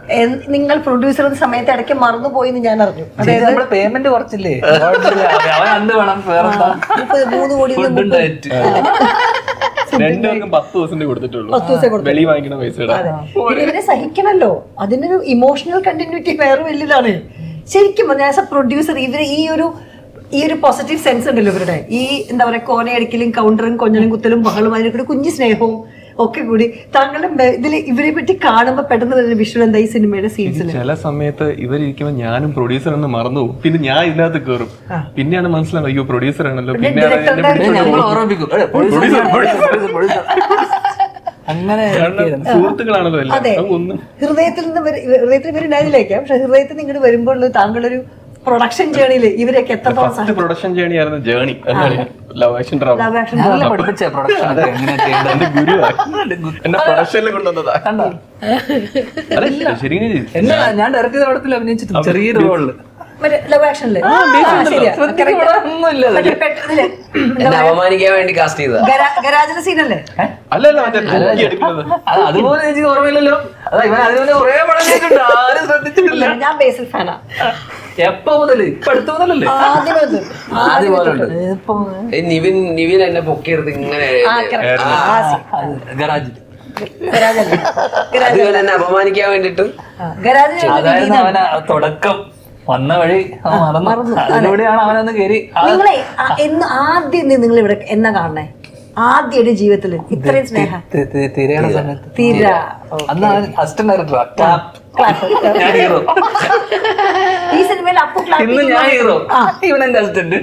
എൻ- നിങ്ങൾ പ്രൊഡ്യൂസർ എന്ന സമയത്ത് ഇടയ്ക്ക് മറന്നുപോയി എന്ന് ഞാൻ അറിഞ്ഞു ചേച്ചി നമ്മുടെ പേയ്മെന്റ് കുറച്ചില്ലേ കുഴപ്പമില്ല. അവൻ അന്ന് വേണം വേറെന്താ മുപ്പത് മൂന്ന് കോടി ഫുഡ് ഉണ്ടായിട്ട് രണ്ടുപേർക്കും പത്ത് ദിവസം കൊടുത്തിട്ടുള്ളൂ പത്ത് ദിവസം കൊടുത്തു. വെളി വാങ്ങിക്കണ പൈസയുടെ പിന്നെ ഇവരെ സഹിക്കണല്ലോ അതിനൊരു ഇമോഷണൽ കണ്ടിന്യൂറ്റി വേറെ വലിയതാണ് ശരിക്കും ആസ് എ പ്രൊഡ്യൂസർ ഇവര് ഈ ഒരു ഈ ഒരു പോസിറ്റീവ് സെൻസ് ഉണ്ടല്ലോ ഇവരുടെ ഈ എന്താ പറയാ കോനയടിക്കലും കൗണ്ടറും കൊഞ്ഞലും കുത്തലും ബഹളും അതിനൊക്കെ കുഞ്ഞു സ്നേഹവും ഒക്കെ കൂടി താങ്കളുടെ മെ- ഇതിൽ ഇവരെ പറ്റി കാണുമ്പോൾ പെട്ടെന്ന് വരുന്ന വിഷ്വൽ എന്താ ഈ സിനിമയുടെ സീൻസിൽ ചില സമയത്ത് ഇവരിക്കുമ്പോ ഞാനും പ്രൊഡ്യൂസർ എന്ന് മറന്നു പോകും. പിന്നെ ഞാൻ ഇതിനകത്ത് കയറും പിന്നെയാണ് മനസ്സിലാവും അയ്യോ പ്രൊഡ്യൂസർ ആണല്ലോ പിന്നെ എന്നെ director-ന്റെ പിടിച്ചോണ്ട് ഞങ്ങൾ പോകും. ഓർമ്മിപ്പിക്കും ഏ, producer, producer, producer. അങ്ങനെ കാരണം സുഹൃത്തുക്കളാണല്ലോ എല്ലാം അതെ നമുക്ക് ഒന്നും ഹൃദയത്തിൽ നിന്ന് വര- ഹൃദയത്തിൽ ഇവരുണ്ടായിരുന്നില്ലേക്കാം പക്ഷെ ഹൃദയത്തിൽ നിങ്ങൾ വരുമ്പോൾ താങ്കളൊരു പ്രൊഡക്ഷൻ ജേണിയിൽ ഇവരൊക്കെ എത്രത്തോളം ഫസ്റ്റ് പ്രൊഡക്ഷൻ ജേണി ആയിരുന്നു ജേണി എന്താണ് ലവ് ആക്ഷൻ ഡ്രാമ സഹായം ഞങ്ങളെ പഠിപ്പിച്ച പ്രൊഡക്ഷൻ ഒക്കെ എങ്ങനെ ചെയ്യേണ്ടത് എന്റെ ഗുരുവാണ് എന്നെ പ്രൊഡക്ഷനിൽ കൊണ്ടുവന്നതാ കണ്ടോ അല്ല ശരി എന്നാ ഞാൻ ഡയറക്റ്റ് ചെയ്ത പടത്തിൽ അഭിനയിച്ചിട്ടുണ്ട് ചെറിയൊരു റോളില് മറ്റേ ലവ് ആക്ഷനില് ഒന്നുമില്ല എന്നെ അപമാനിക്കാൻ വേണ്ടി കാസ്റ്റ് ചെയ്തതാ ഗരാജിലെ സീനല്ലേ അല്ലല്ല മറ്റേ തൂക്കി എടുക്കുന്നത് അത് അതുപോലെ ചേച്ചി ഓർമ്മയില്ലല്ലോ അതാ ഇവൻ അതിന് കുറെ പടം ചെയ്തിട്ടുണ്ട് ആരും ശ്രദ്ധിച്ചിട്ടില്ല ഞാൻ ബേസിൽ ഫാനാ എപ്പോ മുതല് ഇപ്പൊ അടുത്ത മുതലല്ലേ ആദ്യമേ അത്. ആദ്യം പോലുണ്ട് എപ്പോ മുതല്? നിവിൻ നിവിൻ എന്നെ പൊക്കിയെടുത്ത് ഇങ്ങനെ ആ, correct. ആ, scene. അത് ഗറാജിൽ ഗരാജല്ലേ ഗരാജ് അതുപോലെ എന്നെ അപമാനിക്കാൻ വേണ്ടിട്ട് ആ, ഗരാജിൽ അതായിരുന്നു അവന തുടക്കം വന്ന വഴി അവൻ മറന്നു അതിലൂടെയാണ് അവനൊന്ന് കയറി ആ നിങ്ങളെ ആ, എന്ന് ആദ്യം നിങ്ങൾ ഇവിടെ എന്നാ കാണണേ ആദ്യമായിട്ട് ജീവിതത്തില് ഇത്രയും സ്നേഹം തി- തി- തിരയുടെ സമയത്ത് തീര അന്ന് അവൻ അസിസ്റ്റന്റ് ഡയറക്ടറാ ഞാൻ ഹീറോ ഈ സിനിമയിൽ അപ്പു ഇന്ന് ഞാൻ ക്ലാസ് ഹീറോ ഇവൻ എന്റെ അസിസ്റ്റന്റ്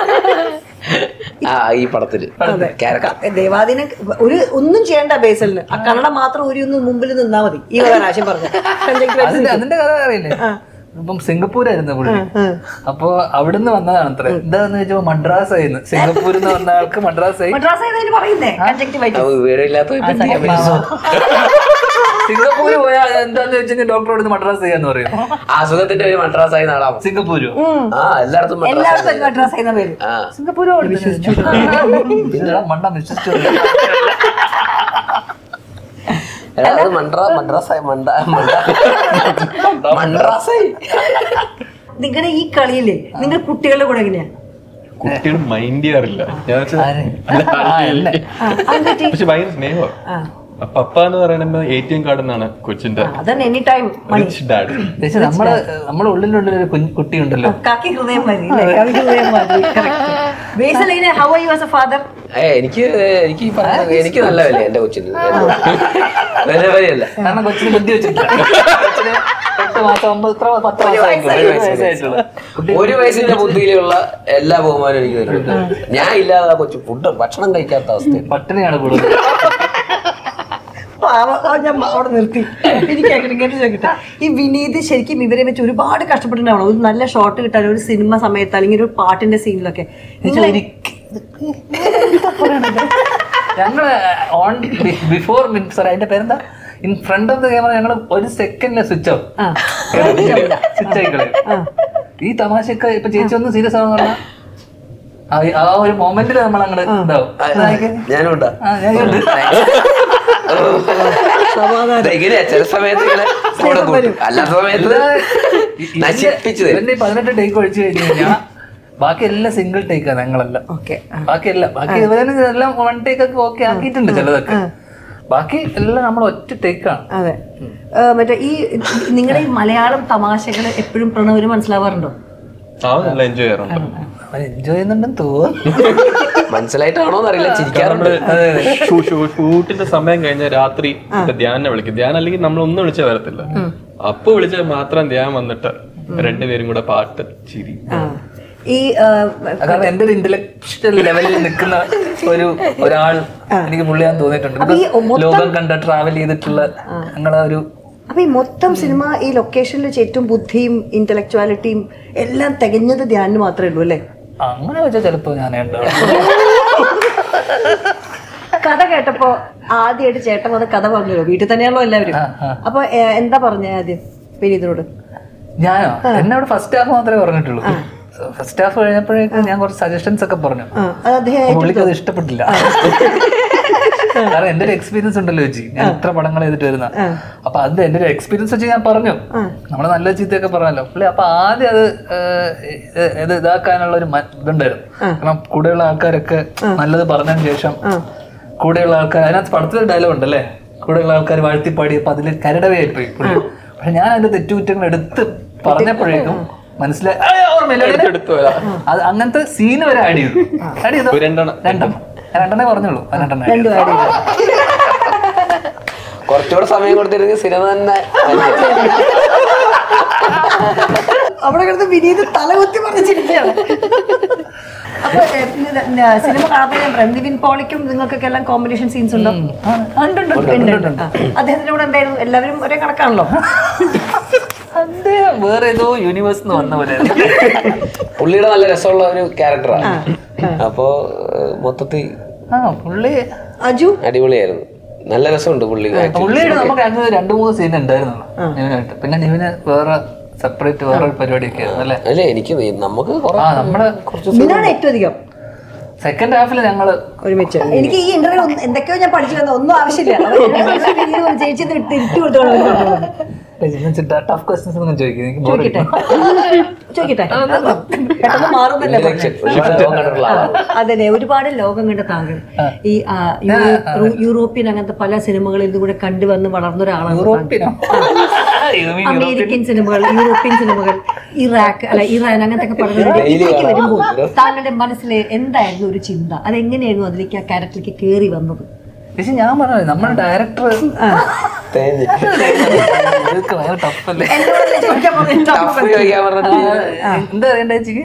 ആ ഈ പടത്തില് ക്യാരക്ടർ ദേവാദിനെ ഒരു ഒന്നും ചെയ്യണ്ട ബേസലിന് ആ കണ്ണട മാത്രം ഒരു ഒന്ന് മുമ്പിൽ നിന്നാ മതി ഈ ഒരു പ്രാവശ്യം പറഞ്ഞു അതിന്റെ അതിന്റെ കഥ അറിയില്ലേ ഇപ്പം സിംഗപ്പൂരായിരുന്നു പുള്ളി അപ്പൊ അവിടുന്ന് വന്നതാണ് അത്ര എന്താന്ന് വെച്ചപ്പോ മദ്രാസ് ആയിരുന്നു സിംഗപ്പൂരിൽ നിന്ന് വന്ന ആൾക്ക് മദ്രാസ് ആയി മദ്രാസ് ഏതായാലും പറയുന്നേ കൺജക്റ്റീവായിട്ട് വിവരമില്ലാത്ത പറ്റിക്കാൻ സിംഗപ്പൂര് പോയാ എന്താന്ന് വെച്ചാൽ ഡോക്ടറോട് ഇത് മദ്രാസ് ചെയ്യാന്ന് പറയും അസുഖത്തിന്റെ ഒരു മദ്രാസായി നാളാമോ സിംഗപ്പൂരോ ആ എല്ലായിടത്തും മദ്രാസ് എല്ലാവർക്കും ഒരു മദ്രാസ് എന്ന പേര് ആ സിംഗപ്പൂരോ പിന്നെ മണ്ട വിശ്വസിച്ചു എടാ, അത് മണ്ട്രാ മദ്രാസായി മണ്ട മണ്ട മദ്രാസായി നിങ്ങളുടെ ഈ കളിയില് നിങ്ങൾ കുട്ടികളുടെ കൂടെ എങ്ങനെയാ കുട്ടികൾ മൈൻഡ് ചെയ്യാറില്ല ഞാൻ വെച്ചാ- ആരെ? അല്ല, ആ, എന്നെ. ആ, അതെന്തുപറ്റി? പക്ഷെ ഭയങ്കര സ്നേഹമാണ് ആ, പപ്പ എന്ന് പറയുമ്പോ എ ടി എം കാർഡ് എന്നാണ് കൊച്ചിന്റെ അതന്നെ any time money rich dad ചേച്ചി നമ്മള് നമ്മുടെ ഉള്ളിലുള്ളിൽ ഒരു കുഞ്ഞ് കുട്ടി ഉണ്ടല്ലോ കാക്കി ഹൃദയം മതി അല്ലേ? കവി ഹൃദയം മതി ബേസലൈനെ how are you as a father ഏ എനിക്ക് എനിക്ക് ഈ പറഞ്ഞ എനിക്ക് നല്ല വില എന്റെ കൊച്ചിന് വില വിലയല്ല കാരണം കൊച്ചിന് ബുദ്ധി വെച്ചിട്ടില്ല കൊച്ചിന് എട്ട് മാസം ഒമ്പത് ഇത്ര പത്ത് മാസം ആയിട്ടുള്ളൂ. ഒരു വയസ്സായിട്ടുള്ളൂ കുട്ടി ഒരു വയസ്സിന്റെ ബുദ്ധിയിലുള്ള എല്ലാ ബഹുമാനവും എനിക്ക് തരുന്നുണ്ട് ഞാൻ ഇല്ലാതെ ആ കൊച്ചു ഫുഡ് ഭക്ഷണം കഴിക്കാത്ത അവസ്ഥ പട്ടിണിയാണ് കൂടുതൽ പാവം. ആ, ഞാൻ അവിടെ നിർത്തി എനിക്ക് അങ്ങനെ ഇങ്ങനെ ചോദിക്കട്ടെ ഈ വിനീത് ശരിക്കും ഇവരെ വെച്ച് ഒരുപാട് കഷ്ടപ്പെട്ടിട്ടുണ്ടാവണം ഒരു നല്ല ഷോട്ട് കിട്ടാൻ ഒരു സിനിമ സമയത്ത് അല്ലെങ്കിൽ ഒരു പാട്ടിന്റെ സീനിലൊക്കെ നിങ്ങളെ ഞങ്ങള് ഓൺ ബിഫോർ സോറി അതിന്റെ പേരെന്താ in front of the camera ഞങ്ങൾ ഒരു സെക്കൻഡിലെ സ്വിച്ച് ഓഫ് ആ. സ്വിച്ച് ആയിക്കളെ ഈ തമാശയൊക്കെ ഇപ്പൊ ചേച്ചി ഒന്ന് സീരിയസ് ആണെന്ന് പറഞ്ഞാൽ ആ ഒരു മൊമെന്റിൽ നമ്മൾ അങ്ങോട്ട് ഉണ്ടാവും ഞാനും ഉണ്ടാ ആ, ഞാൻ കണ്ടു. ഇങ്ങനെയാ ചില സമയത്ത് ഇങ്ങനെ ഫോണ് കൂട്ടും അല്ലാത്ത സമയത്ത് ഇത് നശിപ്പിച്ചു തരും ഇവന്റെ ഈ പതിനെട്ട് ടേക്ക് ഒഴിച്ചു കഴിഞ്ഞു കഴിഞ്ഞാൽ ബാക്കി എല്ലാം സിംഗിൾ ടേക്കാ ഞങ്ങളെല്ലാം ഓക്കെ ബാക്കി എല്ലാം ബാക്കി ഇവരെ എല്ലാം വൺ ടേക്ക് ഒക്കെ ഓക്കെ ആക്കിയിട്ടുണ്ട് ചിലതൊക്കെ ബാക്കി എല്ലാം നമ്മൾ ഒറ്റ ടേക്കാണ് അതെ ഏ, മറ്റേ ഈ നിങ്ങളുടെ ഈ മലയാളം തമാശകൾ എപ്പോഴും പ്രണവിന് മനസ്സിലാവാറുണ്ടോ ആ നല്ല എൻജോയ് ചെയ്യാറുണ്ട് അവൻ എൻജോയ് ചെയ്യുന്നുണ്ടെന്ന് തോന്നുന്നു മനസ്സിലായിട്ടാണോ എന്നറിയില്ല ചിരിക്കാറുണ്ട് ഷൂ- ഷൂ- ഷൂട്ടിന്റെ സമയം കഴിഞ്ഞ രാത്രി മറ്റേ ധ്യാനെ വിളിക്കും ധ്യാൻ അല്ലെങ്കിൽ നമ്മൾ ഒന്നും വിളിച്ചാൽ വരത്തില്ല അപ്പൊ വിളിച്ചാൽ മാത്രം ധ്യാൻ വന്നിട്ട് രണ്ടുപേരും കൂടെ പാട്ട് ചിരി ആ. ഈ ഏ, കാരണം എന്റെ ഒരു ഇന്റലക്ച്വൽ ലെവലിൽ നിൽക്കുന്ന ഒരു ഒരാൾ എനിക്ക് പുള്ളിയാന്ന് തോന്നിയിട്ടുണ്ട് അപ്പൊ ഈ Because ലോകം കണ്ട ട്രാവൽ ചെയ്തിട്ടുള്ള ഞങ്ങളെ ഒരു അപ്പൊ ഈ മൊത്തം സിനിമ ഈ ലൊക്കേഷനിൽ വെച്ച് ഏറ്റവും ബുദ്ധിയും ഇന്റലക്ച്വാലിറ്റിയും എല്ലാം തികഞ്ഞത് ധ്യാനിന് മാത്രമേ ഉള്ളൂ അല്ലേ അങ്ങനെ വെച്ചാൽ ചിലപ്പോ ഞാൻ ഉണ്ടാവും കഥ കേട്ടപ്പോ ആദ്യമായിട്ട് ചേട്ടൻ വന്ന് കഥ പറഞ്ഞല്ലോ വീട്ടിൽ തന്നെയാണല്ലോ എല്ലാവരും ആ, ആ. അപ്പൊ ഏ, എന്താ പറഞ്ഞ ആദ്യം വിനീതിനോട് ഞാനോ എന്നെ അവിടെ ഫസ്റ്റ് ഹാഫ് മാത്രമേ പറഞ്ഞിട്ടുള്ളൂ ഫസ്റ്റ് ഹാഫ് കഴിഞ്ഞപ്പോഴേക്കും ഞാൻ കുറച്ച് സജഷൻസ് ഒക്കെ പറഞ്ഞു ആ അത് അദ്ദേഹം അപ്പൊ പുള്ളിക്ക് അത് ഇഷ്ടപ്പെട്ടില്ല കാരണം എന്റെ ഒരു എക്സ്പീരിയൻസ് ഉണ്ടല്ലോ ചേച്ചി ഞാൻ ഇത്ര പടങ്ങൾ ചെയ്തിട്ട് വരുന്ന അപ്പൊ അത് എന്റെ ഒരു എക്സ്പീരിയൻസ് വെച്ച് ഞാൻ പറഞ്ഞു നമ്മള് നല്ല ചീത്തയൊക്കെ പറഞ്ഞല്ലോ പുള്ളി അപ്പൊ ആദ്യം അത് ഏഹ്, ഏഹ്, ഇത് ഇതാക്കാനുള്ള ഒരു മ- ഇതുണ്ടായിരുന്നു കാരണം കൂടെയുള്ള ആൾക്കാരൊക്കെ നല്ലത് പറഞ്ഞതിന് ശേഷം കൂടെയുള്ള ആൾക്കാർ അതിനകത്ത് പടത്തിലൊരു ഡയലോഗ് ഉണ്ടല്ലേ കൂടെയുള്ള ആൾക്കാർ വാഴ്ത്തിപ്പാടി അപ്പൊ അതിൽ കരടവയായി പോയി പുള്ളി പക്ഷെ ഞാൻ അതിന്റെ തെറ്റുകുറ്റങ്ങൾ എടുത്ത് പറഞ്ഞപ്പോഴേക്കും മനസ്സിലായി ആ, ഓർമ്മയില്ല എടുത്തു വരാം അത് അങ്ങനത്തെ സീന് വരെ ആഡ് ചെയ്തു ആഡ് ചെയ്തു ഒരു രണ്ടെണ്ണം രണ്ടെണ്ണം ഞാൻ രണ്ടെണ്ണേ പറഞ്ഞുള്ളൂ ആ രണ്ടെണ്ണം add രണ്ടും ചെയ്തു. ആഡ് ചെയ്തു കുറച്ചുകൂടെ സമയം കൊടുത്തിരുന്നെങ്കിൽ സിനിമ തന്നെ അവിടെ കിടന്ന് വിനീത് തലകുത്തി പറഞ്ഞിരിക്കുകയാണ് അപ്പൊ ഏ, പിന്നെ ന- സിനിമ കാണുമ്പോൾ ഞാൻ പറയാം നിവിൻ പോളിക്കും നിങ്ങൾക്കൊക്കെ എല്ലാം കോമ്പിനേഷൻ സീൻസ് ഉണ്ടോ ആ, ഉണ്ട്, ഉണ്ട്, ഉണ്ട്, ഉണ്ട്, ഉണ്ട്, ഉണ്ട്. ഉണ്ട്. ആ. അദ്ദേഹത്തിന്റെ കൂടെ എന്തായിരുന്നു എല്ലാവരും ഒരേ കണക്കാണല്ലോ അദ്ദേഹം വേറെ ഏതോ യൂണിവേഴ്സ് വന്ന പോലെ പുള്ളിയുടെ നല്ല രസമുള്ള ഒരു ക്യാരക്ടറാണ് അപ്പോ ഏഹ്, മൊത്തത്തിൽ ആ പുള്ളി അജു അടിപൊളിയായിരുന്നു നല്ല രസമുണ്ട് പുള്ളി പുള്ളിയുടെ നമുക്ക് അങ്ങനെ രണ്ട് മൂന്ന് സീൻ ഉണ്ടായിരുന്നു നിവിനായിട്ട് പിന്നെ നിവിന് വേറെ സെപ്പറേറ്റ് വേറെ ഒരു പരിപാടിയൊക്കെ ആയിരുന്നു അല്ലേ അല്ലേ എനിക്ക് നീ- നമുക്ക് കുറെ ആ നമ്മുടെ കുറച്ച് നിന്നാണ് ഏറ്റവും അധികം സെക്കൻഡ് ഹാഫിൽ ഞങ്ങള് ഒരുമിച്ച് എനിക്ക് ഈ ഇന്റർവ്യൂ എന്തൊക്കെയോ ഞാൻ പഠിച്ചു വന്ന ഒന്നും ആവശ്യമില്ല അവർ ചേച്ചി ഇട്ട് ഇട്ട് കൊടുത്തോളാം ടഫ് ക്വസ്റ്റ്യൻസ് ഒന്നും ചോദിക്കും എനിക്ക് ബോർ ചോദിക്കട്ടെ ചോദിക്കട്ടെ പെട്ടെന്ന് മാറുന്നല്ലേ പറഞ്ഞത്? ഒരുപാട് ലോകം കണ്ടിട്ടുള്ള ആളാണ് അതന്നെ ഒരുപാട് ലോകം കണ്ട താങ്കൾ ഈ ആ, യൂറോ- യൂറോപ്യൻ അങ്ങനത്തെ പല സിനിമകളിൽ ഇതുകൂടെ കണ്ടുവന്ന് വളർന്ന ഒരാളാണ് താങ്കൾ. യൂറോപ്പിനോ അമേരിക്കൻ സിനിമകൾ യൂറോപ്യൻ സിനിമകൾ ഇറാഖ് അല്ല ഇറാൻ അങ്ങനത്തെ ഒക്കെ Daily പടങ്ങളിലേക്ക് കാണാം. വരുമ്പോൾ താങ്കളുടെ മനസ്സിൽ എന്തായിരുന്നു ഒരു ചിന്ത അതെങ്ങനെയായിരുന്നു അതിലേക്ക് ആ ക്യാരക്ടറിലേക്ക് കയറി വന്നത് പക്ഷെ ഞാൻ പറഞ്ഞത് നമ്മുടെ ഡയറക്ടർ തേഞ്ഞ് ഇതൊക്കെ ഭയങ്കര ടഫല്ലേ എന്നോടല്ലേ ചോദിക്കാൻ പറഞ്ഞത്? ടഫ് ചോദിക്കാൻ പറഞ്ഞിട്ട് എന്താ അറിയണ്ട ചേച്ചിക്ക്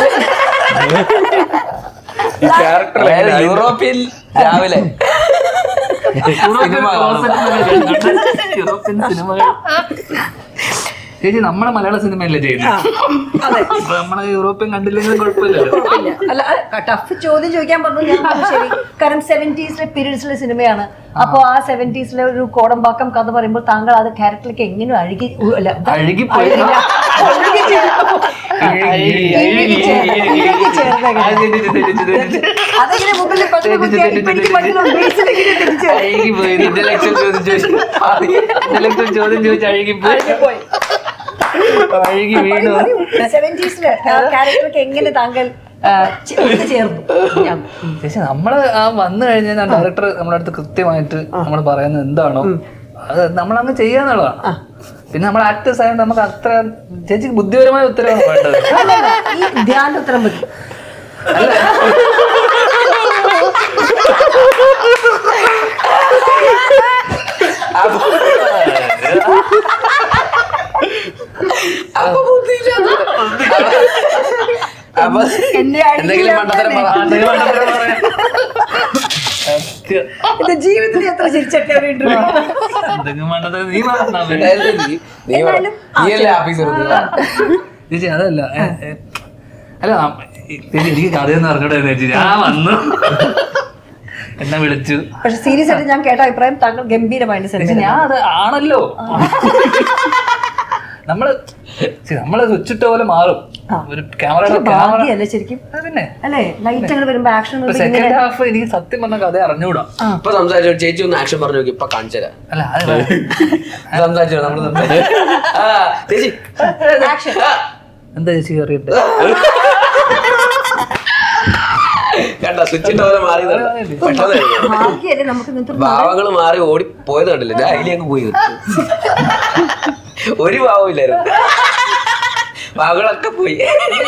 ഈ ക്യാരക്ടർ അതായത് യൂറോപ്പിൽ രാവിലെ യൂറോപ്യൻ യൂറോപ്യൻ സിനിമകൾ ചേച്ചി നമ്മളെ മലയാള സിനിമയല്ലേ ചെയ്യുന്നത് അതെ ഇപ്പൊ നമ്മളെ യൂറോപ്യൻ കണ്ടില്ലെങ്കിലും കുഴപ്പമില്ലല്ലോ ഇല്ല. അല്ല ടഫ് ചോദ്യം ചോദിക്കാൻ പറഞ്ഞു ഞാൻ പറഞ്ഞു, ശരി കാരണം സെവന്റീസിലെ പീരീഡ്സിലെ സിനിമയാണ് അപ്പൊ ആ സെവന്റീസിലെ ഒരു കോടമ്പാക്കം കഥ പറയുമ്പോൾ താങ്കൾ അത് ക്യാരക്ടറിലേക്ക് എങ്ങനെ അഴുകി ഉ- അല്ല അഴുകിപ്പോയി. അഴുകില്ല. അഴുകി ചേർന്നു. ഇഴുകി ചേർന്നു. ഇഴുകി ചേർന്നു അങ്ങനെ. അതെങ്ങനെ മുമ്പിൽ പെട്ടെന്ന് കുത്തിയാൽ ഇപ്പൊ എനിക്ക് മനസ്സിലാവും ബേസിൽ എങ്ങനെ തിരിച്ചു വരും. അഴുകിപ്പോയി ഇന്റലക്ച്വൽ ചോദ്യം ചോദിച്ചു ഇന്റലക്ച്വൽ ചോദ്യം ചോദിച്ച് അഴുകിപ്പോയി അഴുകിപ്പോയി. അഴുകി വീണു സെവന്റീസിലെ ക്യാരക്ടർക്ക് എങ്ങനെ താങ്കൾ ആ, ചെ- ഒത്തുചേർന്നു ഞാൻ ചേച്ചി നമ്മള് ആ വന്നു കഴിഞ്ഞാൽ ഡയറക്ടർ നമ്മുടെ അടുത്ത് കൃത്യമായിട്ട് നമ്മൾ പറയുന്നത് എന്താണോ അത് നമ്മളങ്ങ് ചെയ്യാന്നുള്ളതാണ് പിന്നെ നമ്മൾ ആക്ടേഴ്സ് ആയതുകൊണ്ട് നമുക്ക് അത്ര ചേച്ചിക്ക് ബുദ്ധിപരമായ ഉത്തരവാണ് വേണ്ടത് അല്ലല്ല, ഈ ധ്യാന ഉത്തരം മതി അപ്പൊ ബുദ്ധിയില്ലാത്ത- അപ്പൊ എന്നെ എന്തെങ്കിലും മണ്ടത്തരം പറ സത്യം. എന്റെ ജീവിതത്തിൽ എത്ര ചിരിച്ചൊക്കെ ഒരു ഇന്റർവ്യൂ എന്തെങ്കിലും വേണ്ടത് നീ പറഞ്ഞാ മതി. അതായത് നീ- നീ പറ. നീയല്ലേ ഓഫീസർ നീ പറ. ചേച്ചി അതല്ല ഏ, ഏ, അല്ല ആ, ഈ- ചേച്ചി എനിക്ക് കഥയൊന്നും അറിഞ്ഞൂടെ ചേച്ചി ഞാൻ വന്നു എന്നെ വിളിച്ചു പക്ഷെ സീരിയസ് ആയിട്ട് ഞാൻ കേട്ട അഭിപ്രായം താങ്കൾ ഗംഭീരമായിട്ട് ചേച്ചി സിനിമ ഞാൻ അത് ആണല്ലോ നമ്മള് ചേച്ചി, നമ്മള് സ്വിച്ചിട്ട പോലെ മാറും ഒരു ക്യാമറയുടെ ക്യാമറ ഭാഗ്യല്ലേ ശരിക്കും പിന്നെ അല്ലേ ലൈറ്റ് അങ്ങനെ വരുമ്പോ ആക്ഷൻ സെക്കൻഡ് ഹാഫ് എനിക്ക് സത്യം പറഞ്ഞ കഥ അറിഞ്ഞൂടാ ഇപ്പൊ സംസാരിച്ചു ചേച്ചി ഒന്ന് ആക്ഷൻ പറഞ്ഞു നോക്കി ഇപ്പൊ കാണിച്ചു തരാം അല്ല അത് വേറെ. സംസാരിച്ചോ നമ്മള് സംസാരിച്ചു ആ ചേച്ചി ആക്ഷൻ എന്താ ചേച്ചി അറിയട്ടെ കണ്ട സ്വിച്ചിന്റെ പോലെ മാറി പെട്ടെന്ന് കഴിഞ്ഞു. ഭാഗ്യല്ലേ നമുക്ക് ഇങ്ങനത്തെ ഒരു ഭാവങ്ങള് മാറി ഓടി പോയത് കണ്ടില്ല ഞാൻ അതിലേ അങ്ങ് പോയി നിർത്തി. ഒരു ഭാവം ഇല്ലായിരുന്നു ഭാവങ്ങളൊക്കെ പോയി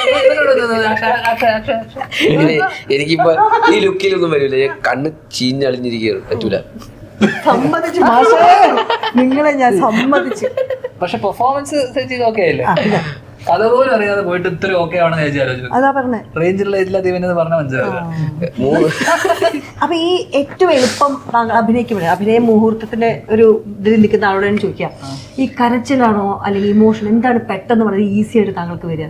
ഇനി എനിക്കിപ്പോ ഈ ലുക്കിലൊന്നും വരില്ല ഞാൻ കണ്ണ് ചീഞ്ഞളിഞ്ഞിരിക്കുകയാണ് പറ്റൂല സമ്മതിച്ചു മാഷേ നിങ്ങളെ ഞാൻ സമ്മതിച്ചു പക്ഷെ പെർഫോമൻസ് ചേച്ചി ഓക്കെ അല്ലേ കഥ പോലും അറിയാതെ പോയിട്ട് ഇത്ര ഓക്കെ ആണെന്ന് ചേച്ചി ആലോചിച്ചു അതാ പറഞ്ഞേ റേഞ്ചിലുള്ള ഇതില്ല ദീവനെന്ന് പറഞ്ഞ മനസ്സിലാവില്ല മൂന്ന് അപ്പൊ ഈ ഏറ്റവും എളുപ്പം താങ്കൾ അഭിനയിക്കുമ്പോൾ അഭിനയ മുഹൂർത്തത്തിന്റെ ഒരു ഇതിൽ നിൽക്കുന്ന ആളോട് ഞാൻ ചോദിക്കാം ഈ കരച്ചിലാണോ അല്ലെങ്കിൽ ഇമോഷൻ എന്താണ് പെട്ടെന്ന് വളരെ ഈസി ആയിട്ട് താങ്കൾക്ക് വരിക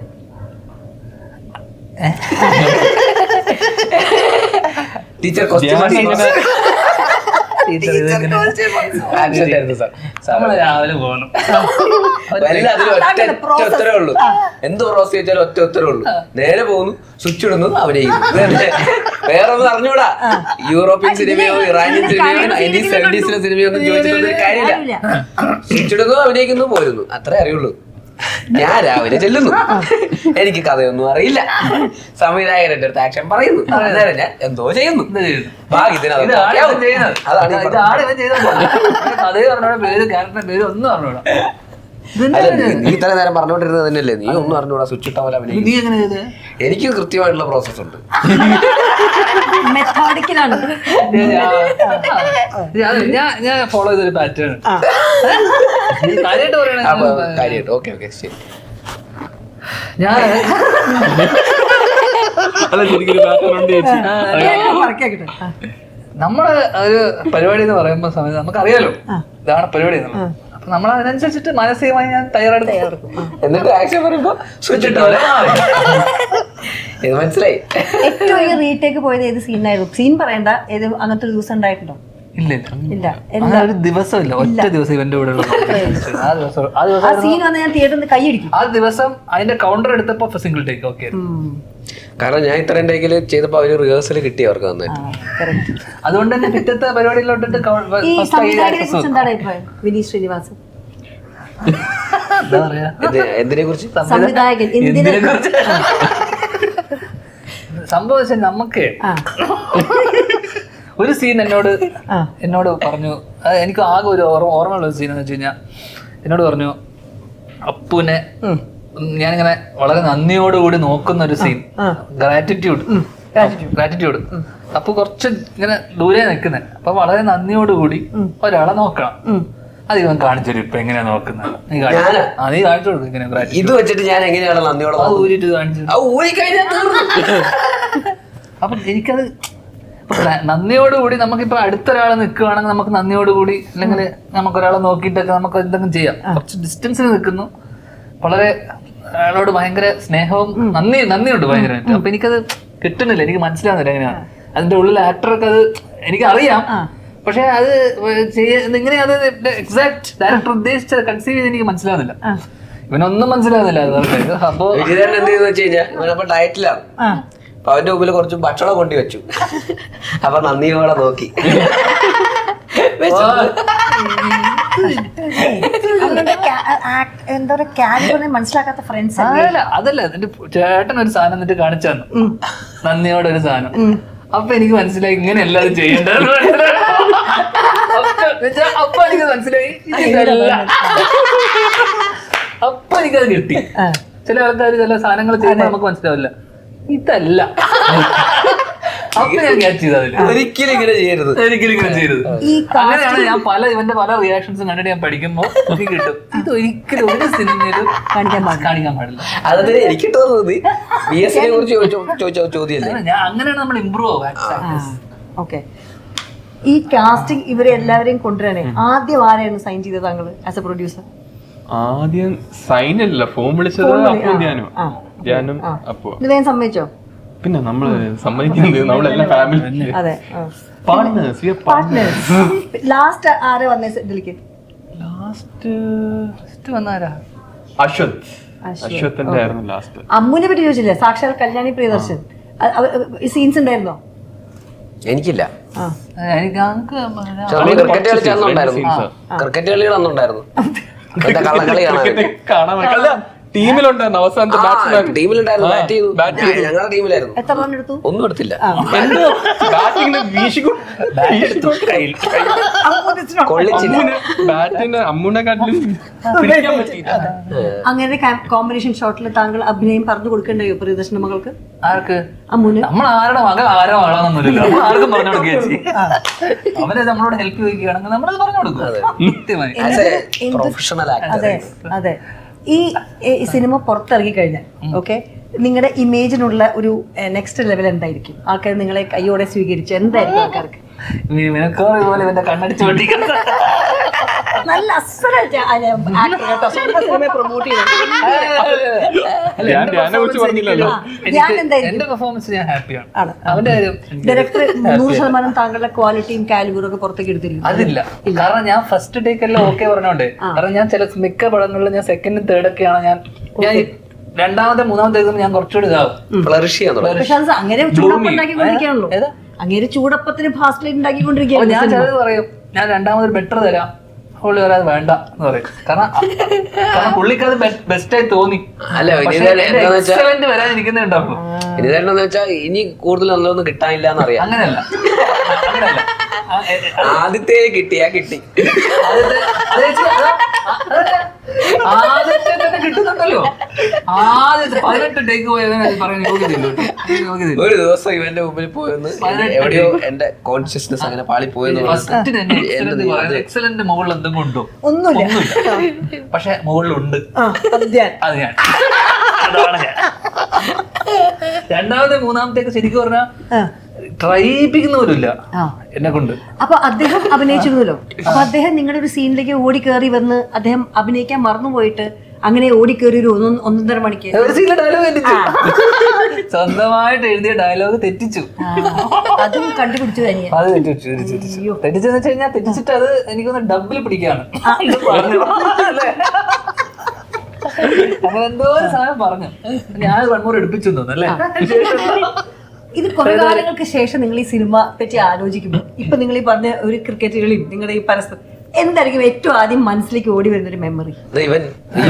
ടീച്ചർ ക്വസ്റ്റ്യൻ ഞാൻ ഇങ്ങനെ ടീച്ചർ ഇതെങ്ങനെ ആക്സിഡന്റ് ആയിരുന്നു സാർ സാർ നമ്മള് രാവിലെ പോകണം എല്ലാത്തിലും ഒറ്റ ഒറ്റ ഉത്തരവേ ഉള്ളൂ എന്ത് പ്രോസസ് ചോദിച്ചാലും ഒറ്റ ഉത്തരവേ ഉള്ളൂ നേരെ പോകുന്നു സ്വിച്ച് ഇടുന്നു അഭിനയിക്കുന്നു ഇതന്നെ. വേറെ ഒന്നും അറിഞ്ഞൂടാ യൂറോപ്യൻ സിനിമയോ ഇറാനിയൻ സിനിമയോ നയൻറ്റീൻ സെവൻറ്റീസിലെ സിനിമയോ ഒന്നും ചോദിച്ചിട്ടൊന്നും കാര്യമില്ല സ്വിച്ച് ഇടുന്നു അഭിനയിക്കുന്നു പോരുന്നു അത്രേ അറിയുള്ളൂ ഞാൻ രാവിലെ ചെല്ലുന്നു എനിക്ക് കഥയൊന്നും അറിയില്ല സംവിധായകൻ അടുത്ത് ആക്ഷൻ പറയുന്നു അന്നേരം ഞാൻ എന്തോ ചെയ്യുന്നു ഇത് ചെയ്യുന്നു. ഭാഗ്യത്തിന് അത് ഇതാണ് okay ഇവൻ ആവും. ചെയ്യുന്നത്. അതാണ് ഈ പറഞ്ഞത്. ഇതാണ് ഇവൻ ചെയ്തത് കഥയെ പറഞ്ഞോടെ പേര് ക്യാരക്ടറിന്റെ പേര് ഒന്നും അറിഞ്ഞൂടാ അല്ല നീ- നീ ഇത്ര നേരം പറഞ്ഞോണ്ടിരുന്നത് തന്നെയല്ലേ നീ ഒന്നും അറിഞ്ഞൂടാ സ്വിച്ച് ഇട്ട പോലെ അഭിനയിക്കുന്നു നീ എങ്ങനെ ചെയ്തേ എനിക്ക് കൃത്യമായിട്ടുള്ള പ്രോസസ് ഉണ്ട് മെത്തോഡിക്കലാണ് ഞാൻ ഞാൻ ഞാൻ ഫോളോ ചെയ്തൊരു പാറ്റേൺ കാര്യമായിട്ട് അപ്പൊ പറയണേ കാര്യമായിട്ട് ഓക്കെ ഓക്കെ ശരി ഞാൻ അല്ല ശരിക്കും ഒരു പാറ്റേൺ ഉണ്ട് ചേച്ചി പറക്കാക്കിട്ടെ നമ്മള് ഒരു പരിപാടി എന്ന് പറയുമ്പോ സമയത്ത് നമുക്കറിയാലോ ഇതാണ് പരിപാടി എന്നുള്ളത് അപ്പൊ നമ്മൾ അതിനനുസരിച്ചിട്ട് മാനസികമായി ഞാൻ തയ്യാറെടുക്കും എന്നിട്ട് ആക്ഷൻ പറയുമ്പോ സ്വിച്ച് ഇട്ട പോലെ ഇത് മനസ്സിലായി ഏറ്റവും ഈ റീടേക്ക് പോയത് ഏത് സീനായിരുന്നു സീൻ പറയണ്ട ഏത് അങ്ങനത്തെ ഒരു ദിവസം ഉണ്ടായിട്ടുണ്ടോ ഇല്ല ഇല്ല ഇല്ല അങ്ങനെ ഒരു ദിവസമില്ല ഒറ്റ ദിവസം ഇവന്റെ കൂടെ ഉള്ള ആ ദിവസം ആ ദിവസം ആ സീൻ വന്ന് ഞാൻ തിയേറ്ററിൽ നിന്ന് കൈയടിക്കും ആ ദിവസം അതിന്റെ കൗണ്ടർ എടുത്തപ്പോ സിംഗിൾ ടേക്ക് ഓക്കെ കാരണം ഞാൻ ഇത്രയും ടേക്കിൽ ചെയ്തപ്പോ അവര് റിഹേഴ്സൽ കിട്ടി അവർക്ക് നന്നായിട്ട് കറക്റ്റ് അതുകൊണ്ട് തന്നെ പിറ്റത്തെ പരിപാടിയിലോട്ടിട്ട് ഈ ഫസ്റ്റ് സംവിധായകനെ കുറിച്ച് എന്താണ് അഭിപ്രായം വിനീത് ശ്രീനിവാസൻ എന്താ പറയാ എന്തിനെ കുറിച്ച് സംവിധായകൻ എന്തിനെ എന്തിനെ കുറിച്ച്? സംഭവം വെച്ചാൽ നമുക്ക് ആ ഒരു സീൻ എന്നോട് ആ. എന്നോട് പറഞ്ഞു അത് എനിക്ക് ആകെ ഒരു ഓർമ്മ ഓർമ്മയുള്ള ഒരു സീൻ എന്ന് വെച്ച് കഴിഞ്ഞാൽ എന്നോട് പറഞ്ഞു അപ്പുവിനെ ഞാനിങ്ങനെ വളരെ നന്ദിയോടുകൂടി നോക്കുന്ന ഒരു സീൻ ആ. ഗ്രാറ്റിറ്റ്യൂഡ് ഗ്രാറ്റിറ്റ്യൂഡ് അപ്പൊ കുറച്ച് ഇങ്ങനെ ദൂരെ നിൽക്കുന്നത് അപ്പൊ വളരെ നന്ദിയോടുകൂടി ഒരാളെ നോക്കണം ഉം. അത് ഇവൻ കാണിച്ചു തരും ഇപ്പൊ എങ്ങനെയാ നോക്കുന്നത് നീ കാണിച്ചു ഞാനാ? ആ നീ കാണിച്ചു കൊടുക്കും ഇങ്ങനെ gratitude. ഇത് വെച്ചിട്ട് ഞാൻ എങ്ങനെയാണ് നന്ദിയോടെ അത് നോക്കുന്നത്? ഊരിട്ട് കാണിച്ചു ആ ഊരി കഴിഞ്ഞാൽ തീർന്നു. അപ്പൊ എനിക്കത് ഇപ്പൊ ന- നന്ദിയോടുകൂടി നമുക്കിപ്പോ അടുത്തൊരാൾ നിൽക്കുകയാണെങ്കിൽ നമുക്ക് നന്ദിയോടുകൂടി അല്ലെങ്കിൽ നമുക്ക് ഒരാളെ നോക്കിയിട്ടൊക്കെ നമുക്ക് എന്തെങ്കിലും ചെയ്യാം കുറച്ച് ഡിസ്റ്റൻസിൽ നിൽക്കുന്നു വളരെ അയാളോട് ഭയങ്കര സ്നേഹവും നന്ദി നന്ദിയുണ്ട് ഭയങ്കരമായിട്ട് അപ്പൊ എനിക്കത് കിട്ടുന്നില്ല എനിക്ക് മനസ്സിലാവുന്നില്ല എങ്ങനെയാണ് അതിന്റെ ഉള്ളിൽ ആക്ടർക്ക് അത് എനിക്കറിയാം പക്ഷെ അത് ചെയ്യുന്ന ഇങ്ങനെ അത് എക്സാക്ട് ഡയറക്ടർ ഉദ്ദേശിച്ചത് കൺസീവ് ചെയ്ത് എനിക്ക് മനസ്സിലാവുന്നില്ല ഇവനൊന്നും മനസ്സിലാവുന്നില്ല അത് പറഞ്ഞത്. അപ്പൊ വിജയൻ എന്ത് ചെയ്തെന്ന് വെച്ച് കഴിഞ്ഞാൽ ഇവനപ്പോ ഡയറ്റിലാണ് ആ അപ്പൊ അവന്റെ മുമ്പിൽ കുറച്ച് ഭക്ഷണം കൊണ്ടു വെച്ചു അപ്പൊ നന്ദിയോടെ നോക്കി അവരുടെ ca- act- എന്താ പറയുക ക്യാരക്ടറിനെ മനസ്സിലാക്കാത്ത ഫ്രണ്ട്സ് അതല്ല അതല്ല എന്റെ ചേട്ടൻ ഒരു സാധനം എന്നിട്ട് കാണിച്ചു തന്നു നന്ദിയോടെ ഒരു സാധനം അപ്പൊ എനിക്ക് മനസ്സിലായി ഇങ്ങനെ എല്ലാവരും ചെയ്യേണ്ടത് അപ്പൊ എനിക്ക് മനസ്സിലായി ഇത് ഇതല്ല. അപ്പൊ എനിക്കത് കിട്ടി ചില ആൾക്കാർ ചില സാധനങ്ങൾ ചെയ്യുമ്പോൾ നമുക്ക് മനസ്സിലാവില്ല ഇതല്ല അപ്പൊ ഞാൻ ക്യാച്ച് ചെയ്തു അതില് ഒരിക്കലും ഇങ്ങനെ ചെയ്യരുത് ഒരിക്കലും ഇങ്ങനെ ചെയ്തത് ഈ അങ്ങനെയാണ് ഞാൻ പല ഇവന്റെ പല റിയാക്ഷൻസും കണ്ടിട്ട് ഞാൻ പഠിക്കുമ്പോ എനിക്ക് കിട്ടും ഇത് ഒരിക്കലും ഒരു സിനിമയിലും കാണിക്കാൻ പാടില്ല കാണിക്കാൻ പാടില്ല അതെ എനിക്ക് തോന്നുന്നത് ബി എസ് സിനെ കുറിച്ച് ചോദിച്ച- ചോദിച്ച ചോദ്യമല്ലേ അങ്ങനെ ഞാൻ അങ്ങനെയാണ് നമ്മൾ ഇമ്പ്രൂവ് ആവും ഓക്കെ ഈ കാസ്റ്റിംഗ് ഇവരെ എല്ലാവരെയും കൊണ്ടുവരണേ ആദ്യം ആരെയാണ് സൈൻ ചെയ്തത് താങ്കൾ ആസ് എ പ്രൊഡ്യൂസർ ആദ്യം സൈൻ അല്ല ഫോൺ വിളിച്ചത് അപ്പു ധ്യാനും ആ. ധ്യാനും അപ്പു ഇത് വേഗം സമ്മതിച്ചോ പിന്നെ നമ്മള് സമ്മതിക്കുന്നത് നമ്മളെല്ലാം ഫാമിലി അതെ പാർട്ട്നേഴ്സ് വി പാർട്ട്നേഴ്സ് ലാസ്റ്റ് ആരെ വന്നേ ഇതിലേക്ക് ലാസ്റ്റ് ഫസ്റ്റ് വന്നാരാ അശ്വത് അശ്വത്തിന്റെ ആയിരുന്നു ലാസ്റ്റ് അമ്മുനെ പറ്റി ചോദിച്ചില്ലേ സാക്ഷാൽ കല്യാണി പ്രിയദർശൻ സീൻസ് ഉണ്ടായിരുന്നോ എനിക്കില്ല ആ എനിക്ക് ഞങ്ങൾക്ക് പക്ഷെ നമ്മള് ക്രിക്കറ്റ് കളിച്ച അന്നുണ്ടായിരുന്നു ക്രിക്കറ്റ് കളികൾ അന്നുണ്ടായിരുന്നു എന്താ കള്ളക്കളി കാണാൻ കാണാൻ പറ്റില്ല ടീമിലുണ്ടായിരുന്നു അവസാനത്തെ ബാറ്റ്സ്മാൻ ടീമിലുണ്ടായിരുന്നു ആ, ബാറ്റ് ചെയ്തു bat ചെയ്തു. ഞങ്ങളുടെ ടീമിലായിരുന്നു എത്ര റൺ എടുത്തു ഒന്നും എടുത്തില്ല എന്തോ ബാറ്റിങ്ങിന് വീശിക്കൊണ്ട് കൊള്ളിച്ചില്ല ബാറ്റിന് അമ്മുനെ കാട്ടിലും പിടിക്കാൻ പറ്റിയില്ല അങ്ങനെ കോമ്പിനേഷൻ ഷോട്ടിൽ താങ്കൾ അഭിനയം പറഞ്ഞു കൊടുക്കണ്ടായോ പ്രിയദർശന മകൾക്ക് ആർക്ക് അമ്മുന് നമ്മൾ ആരുടെ മകൻ ആരോ ആളാണെന്നൊന്നുമില്ല നമ്മൾ ആർക്കും പറഞ്ഞു കൊടുക്കുക ചെയ്യും അവരെ നമ്മളോട് ഹെൽപ്പ് ചോദിക്കുകയാണെങ്കിൽ നമ്മളത് പറഞ്ഞു കൊടുക്കും കൃത്യമായി ആസ് എ പ്രൊഫഷണൽ ആക്ടർ അതെ അതെ ഈ ഈ സിനിമ പുറത്തിറങ്ങി കഴിഞ്ഞാൽ ഓക്കെ നിങ്ങളുടെ ഇമേജിനുള്ള ഒരു നെക്സ്റ്റ് ലെവൽ എന്തായിരിക്കും ആൾക്കാർ നിങ്ങളെ കൈയോടെ സ്വീകരിച്ച് എന്തായിരിക്കും ആൾക്കാർക്ക് നിനക്കോ ഇതുപോലെ ഇവന്റെ കണ്ണടിച്ച് പൊട്ടിക്കുന്നത് നല്ല അസലായിട്ട് actor കേട്ടോ. സ്വന്തം സിനിമയെ പ്രൊമോട്ട് ഞാൻ ധ്യാനെ കുറിച്ച് പറഞ്ഞില്ലല്ലോ ഞാൻ എന്തായിരിക്കും? എന്റെ പെർഫോമൻസ് ഞാൻ ഹാപ്പിയാണ് ആണ്. അവന്റെ കാര്യം എനിക്ക് ഡയറക്ടർ happy നൂറ് ആണ്. ശതമാനം താങ്കളുടെ ക്വാളിറ്റിയും കാലിബറും ഒക്കെ പുറത്തേക്ക് എടുത്തില്ല അതില്ല കാരണം ഞാൻ ഫസ്റ്റ് ടേക്ക് എല്ലാം ഓക്കെ പറഞ്ഞോണ്ടേ കാരണം ഞാൻ ചില മിക്ക പടങ്ങളിലും ഞാൻ സെക്കൻഡും തേർഡ് ഒക്കെയാണ് ഞാൻ ഞാൻ ഈ രണ്ടാമത്തെ മൂന്നാമത്തെ ടേക്ക് ഞാൻ കുറച്ചുകൂടി ഇതാവും ഫ്ലറിഷ് ചെയ്യാൻ തുടങ്ങി പക്ഷെ അത് അങ്ങനെ ചൂടപ്പം ഉണ്ടാക്കിക്കൊണ്ടിരിക്കുകയാണല്ലോ ഏതാ? അങ്ങനെ ചൂടപ്പത്തിന് ഫാസ്റ്റ് ലൈറ്റ് അപ്പൊ ഉണ്ടാക്കിക്കൊണ്ടിരിക്കുകയാണ് ഞാൻ ചിലത് പറയും ഞാൻ രണ്ടാമതൊരു ബെറ്റർ തരാം പുള്ളി പറയാതെ വേണ്ട എന്ന് പറയും കാരണം കാരണം പുള്ളിക്ക് അത് ബെസ്റ്റ് ആയി തോന്നി അല്ല, ഇനി ഇത് എന്താന്ന് വെച്ചാ- എക്സലന്റ് വരാൻ ഇരിക്കുന്നേ ഉണ്ടാവുള്ളൂ ഇനി എന്താണെന്ന് വെച്ചാൽ ഇനി കൂടുതൽ നല്ലതൊന്നും കിട്ടാനില്ല എന്നറിയാം അങ്ങനെയല്ല അങ്ങനെയല്ല ആ, എ, എ, ആദ്യത്തെ കിട്ടിയാ കിട്ടി ആദ്യത്തെ- അത് ചേച്ചി, അതാ, ആ, ആദ്യത്തെ തന്നെ കിട്ടുന്നുണ്ടല്ലോ ആദ്യത്തെ പതിനെട്ട് ടേക്ക് പോയവൻ അത് പറയാൻ യോഗ്യതയില്ല കേട്ടോ. അതിന് യോഗ്യതയില്ല ഒരു ദിവസം ഇവന്റെ മുമ്പിൽ പോയെന്ന് പതിനെട്ട് എവിടെയോ എന്റെ കോൺഷ്യസ്നെസ് അങ്ങനെ പാളി പോയെന്ന് ഫസ്റ്റ് തന്നെ പറഞ്ഞിട്ട് എന്ത് എക്സലന്റ് നീ പറയാൻ അത് എക്സലന്റ് മുകളിൽ എന്തെങ്കിലും ഉണ്ടോ ഒന്നുമില്ല ഒന്നുമില്ല പക്ഷെ മുകളിലുണ്ട് ആ അത് ഞാൻ അത് ഞാൻ അതാണ് ഞാൻ രണ്ടാമത്തെ മൂന്നാമത്തേക്ക് ശരിക്കും പറഞ്ഞാൽ ആ. ട്രൈപ്പിക്കുന്നവരില്ല ആ. എന്നെ കൊണ്ട് അപ്പൊ അദ്ദേഹം അഭിനയിച്ചിരുന്നല്ലോ അപ്പൊ അദ്ദേഹം നിങ്ങളുടെ ഒരു സീനിലേക്ക് ഓടി കയറി വന്ന് അദ്ദേഹം അഭിനയിക്കാൻ മറന്നുപോയിട്ട് അങ്ങനെ ഓടി കയറി ഒരു ഒന്ന് ഒന്നൊന്നര മണിക്ക് ഒരു സീനിലെ ഡയലോഗ് തെറ്റിച്ചു സ്വന്തമായിട്ട് എഴുതിയ ഡയലോഗ് തെറ്റിച്ചു ആ, അതും കണ്ടുപിടിച്ചു തനിയെ അത് തെറ്റിച്ചു തെറ്റിച്ചു, തെറ്റിച്ചു തെറ്റിച്ചെന്ന് വെച്ച് കഴിഞ്ഞാൽ തെറ്റിച്ചിട്ട് അത് എനിക്കൊന്ന് ഡബിൽ പിടിക്കാണ് ഇത് പറഞ്ഞു അല്ലേ? അങ്ങനെ എന്തോ ഒരു സാധനം പറഞ്ഞു ഞാൻ വൺമൂർ എടുപ്പിച്ചു തോന്നുന്നു അല്ലേ ഇത് കുറെ കാലങ്ങൾക്ക് ശേഷം നിങ്ങൾ ഈ സിനിമ പറ്റി ആലോചിക്കുമ്പോൾ ഇപ്പൊ നിങ്ങൾ ഈ പറഞ്ഞ ഒരു ക്രിക്കറ്റ് കളിയും നിങ്ങളുടെ ഈ പരസ്പരം എന്തായിരിക്കും ഏറ്റവും ആദ്യം മനസ്സിലേക്ക് ഓടി വരുന്ന ഒരു മെമ്മറി ഇത് ഇവൻ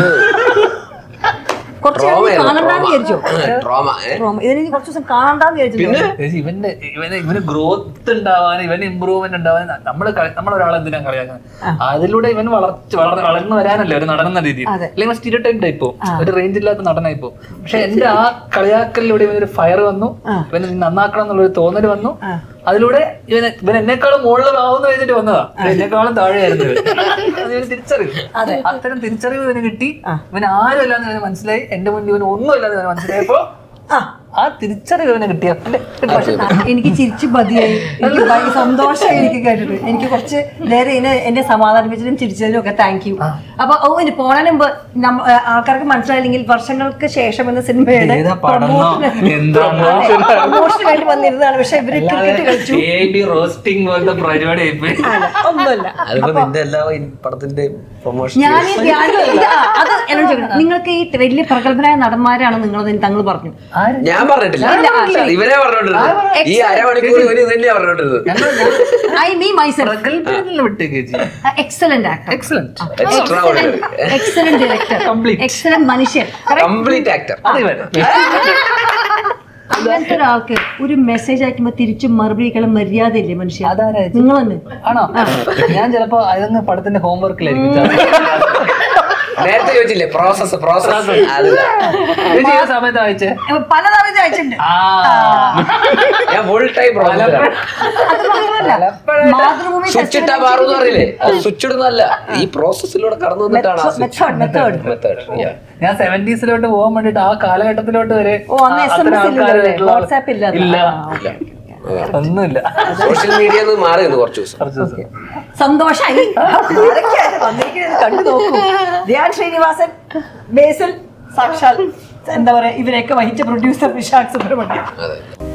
കുറച്ച് ദിവസം കാണണ്ടാന്ന് വിചാരിച്ചോ ട്രോമ റോമ, ഇതിനെ കുറച്ച് ദിവസം കാണണ്ടാന്ന് വിചാരിച്ചു ചേച്ചി, ഇവന്റെ ഇവന് ഇവന് ഗ്രോത്ത് ഉണ്ടാവാൻ ഇവന് ഇമ്പ്രൂവ്മെന്റ് ഉണ്ടാവാൻ നമ്മള് നമ്മളൊരാളെ എന്തിനാ കളിയാക്കുന്നത് അതിലൂടെ ഇവൻ വളർച്ച വളർന്ന് വളർന്നു വരാനല്ലേ ഒരു നടന്ന രീതിയിൽ അതെ. അല്ലെങ്കിൽ സ്റ്റീരിയോ ടൈപ്പ് ആയിപ്പോ ഒരു റേഞ്ച് ഇല്ലാത്ത നടനായിപ്പോ പക്ഷെ എന്റെ ആ കളിയാക്കലിലൂടെ ഇവനൊരു ഫയർ വന്നു ഇവന് നീ നന്നാക്കണം എന്നുള്ളൊരു തോന്നൽ വന്നു അതിലൂടെ ഇവന് ഇവൻ എന്നെക്കാളും മുകളിലാവുന്ന വെച്ചിട്ട് വന്നതാ എന്നെക്കാളും താഴെയായിരുന്നു ഇവൻ. അത് ഇവന് തിരിച്ചറിവ് അത്തരം തിരിച്ചറിവ് ഇവന് കിട്ടി ഇവൻ ആരും അല്ലാന്ന് ഇവന് മനസ്സിലായി എന്റെ മുന്നിൽ ഇവന് ഒന്നും അല്ലാന്ന് ഇവന് മനസ്സിലായപ്പോ ആ തിരിച്ചറിവ് ഇവന് കിട്ടിയ പക്ഷെ ന- എനിക്ക് ചിരിച്ചു മതിയായി എനിക്ക് ഭയങ്കര സന്തോഷമായി എനിക്ക് കേട്ടിട്ട് എനിക്ക് കുറച്ച് നേരെ ഇതിനെ എന്നെ സമാധാനിപ്പിച്ചതിനും ചിരിച്ചതിനും ഒക്കെ താങ്ക് യു അപ്പൊ ഓ ഇനി പോണതിന് മുമ്പ് നമ്മ- ആ, ആൾക്കാർക്ക് മനസ്സിലായില്ലെങ്കിൽ വർഷങ്ങൾക്ക് ശേഷം എന്ന സിനിമയുടെ ഏതാ പടന്നോ എന്താണോ പ്രൊമോഷന് വേണ്ടി വന്നിരുന്നതാണ് പക്ഷെ ഇവര് ക്രിക്കറ്റ് കളിച്ചു റോസ്റ്റിംഗ് പോലത്തെ പരിപാടി ആയിപ്പോയി അല്ല, ഒന്നുമല്ല അതിപ്പോ നിന്റെ എല്ലാ ഈ പടത്തിന്റെ പ്രൊമോഷൻ ഞാൻ ഈ ധ്യാനം ഇത് ആ, അത് എന്നോട് ചോദിക്കണം നിങ്ങൾക്ക് ഈ വലിയ പ്രഗത്ഭരായ നടന്മാരാണ് നിങ്ങളെന്ന് താങ്കൾ പറഞ്ഞു ഞാൻ പറഞ്ഞിട്ടില്ല ഇവനെ പറഞ്ഞോണ്ടിരുന്നത് ഈ അരമണിക്കൂർ ഇവന് തന്നെയാ പറഞ്ഞോണ്ടിരുന്നത് ഐ മീ മൈസെൽഫ് പ്രഗത്ഭരിൽ വിട്ടേ ചേച്ചി excellent actor excellent extraordinary excellent director Complete. Excellent മനുഷ്യൻ Correct? കംപ്ലീറ്റ് ആക്ടർ അങ്ങനത്തെ ഒരാൾക്ക് ഒരു മെസ്സേജ് അയക്കുമ്പോ തിരിച്ചും മറുപടി അയക്കാനുള്ള മര്യാദ ഇല്ലേ മനുഷ്യ അതാരാ ചേച്ചി? നിങ്ങൾ തന്നെ ആണോ ഞാൻ ചിലപ്പോ അതങ്ങ് പടത്തിന്റെ ഹോംവർക്കിലായിരിക്കും നേരത്തെ ചോദിച്ചില്ലേ പ്രോസസ് പ്രോസസ് അത് ചേച്ചി ഏത് സമയത്ത് വായിച്ചേ അപ്പൊ പലതവണ അയച്ചിട്ടുണ്ട് ആ ഞാൻ ഫുൾ ടൈം പ്രോസസ് അത് മാത്രമല്ല മാതൃഭൂമി സ്വിച്ച് ഇട്ടാ മാറുമെന്ന് അറിയില്ലേ സ്വിച്ച് ഇടുന്നല്ല ഈ പ്രോസസ്സിലൂടെ കടന്നു വന്നിട്ടാണ് ആ സ്വിച്ച് മെത്തേഡ് മെത്തേഡ് മെത്തേഡ് ഞാൻ സെവന്റീസിലോട്ട് പോകാൻ വേണ്ടിട്ട് ആ കാലഘട്ടത്തിലോട്ട് വരെ ഓ, അന്ന് ആ, അത്തരം SMS ഇല്ലല്ലോ അല്ലേ? ആൾക്കാരായിട്ടുള്ള- WhatsApp ഇല്ലാതെ. ഇല്ല ആ, ഒന്നുമില്ല സോഷ്യൽ മീഡിയ മാറി നിന്ന് കുറച്ച് ദിവസം കുറച്ച് ദിവസം സന്തോഷായി ആരൊക്കെയാണ് വന്നിരിക്കുന്നത് കണ്ടു നോക്കൂ ധ്യാൻ ശ്രീനിവാസൻ ബേസിൽ സാക്ഷാൽ എന്താ പറയാ ഇവരെയൊക്കെ വഹിച്ച പ്രൊഡ്യൂസർ വിശാഖ് സുബ്രഹ്മണ്യം അതെ